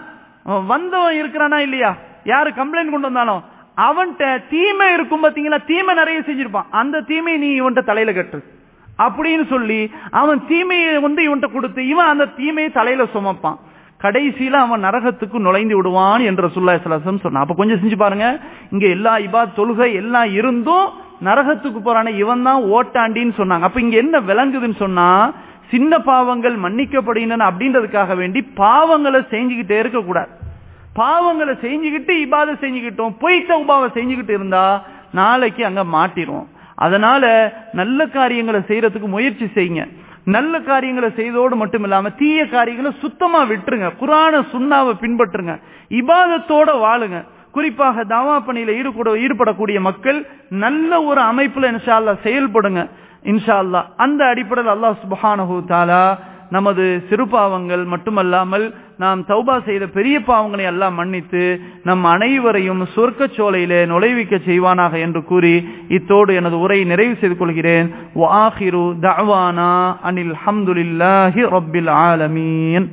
வந்தவன் இருக்கிறானா இல்லையா யாரு கம்ப்ளைண்ட் கொண்டு வந்தாலும் அவன்கிட்ட தீமை இருக்கும் பாத்தீங்களா தீமை நிறைய செஞ்சிருப்பான் அந்த தீமையை நீ இவன்கிட்ட தலையில கட்டு அப்படின்னு சொல்லி அவன் தீமையை வந்து இவன்கிட்ட கொடுத்து இவன் அந்த தீமையை தலையில சுமப்பான் கடைசியில அவன் நரகத்துக்கு நுழைந்து விடுவான் என்ற சுல்லாசலம் சொன்னான் அப்ப கொஞ்சம் செஞ்சு பாருங்க இங்க எல்லா இபா தொழுகை எல்லாம் இருந்தும் நரகத்துக்கு போறான இவன் தான் ஓட்டாண்டின்னு சொன்னாங்க அப்ப இங்க என்ன விளங்குதுன்னு சொன்னா சின்ன பாவங்கள் மன்னிக்கப்படுகின்றன அப்படின்றதுக்காக வேண்டி பாவங்களை செஞ்சுக்கிட்டே இருக்க கூடாது பாவங்களை செஞ்சுக்கிட்டு இபாத செஞ்சுக்கிட்டோம் பொய்த்த உபாவை செஞ்சுக்கிட்டு இருந்தா நாளைக்கு அங்க மாட்டிரும் அதனால நல்ல காரியங்களை செய்யறதுக்கு முயற்சி செய்யுங்க நல்ல காரியங்களை செய்தோடு மட்டும் இல்லாம தீய காரியங்களை சுத்தமா விட்டுருங்க குரான சுண்ணாவை பின்பற்றுங்க இபாதத்தோட வாழுங்க குறிப்பாக தாவா பணியில ஈடுபட ஈடுபடக்கூடிய மக்கள் நல்ல ஒரு அமைப்புல இன்ஷா அல்லா செயல்படுங்க இன்ஷா அல்லா அந்த அடிப்படையில் அல்லாஹ் சுபஹானஹு தாலா நமது சிறு பாவங்கள் மட்டுமல்லாமல் நாம் தௌபா செய்த பெரிய பாவங்களை எல்லாம் மன்னித்து நம் அனைவரையும் சொர்க்க சோலையிலே நுழைவிக்க செய்வானாக என்று கூறி இத்தோடு எனது உரையை நிறைவு செய்து கொள்கிறேன் வாஹிரு தவானா அனில் ஹம்துலில்லாஹி ரப்பில் ஆலமீன்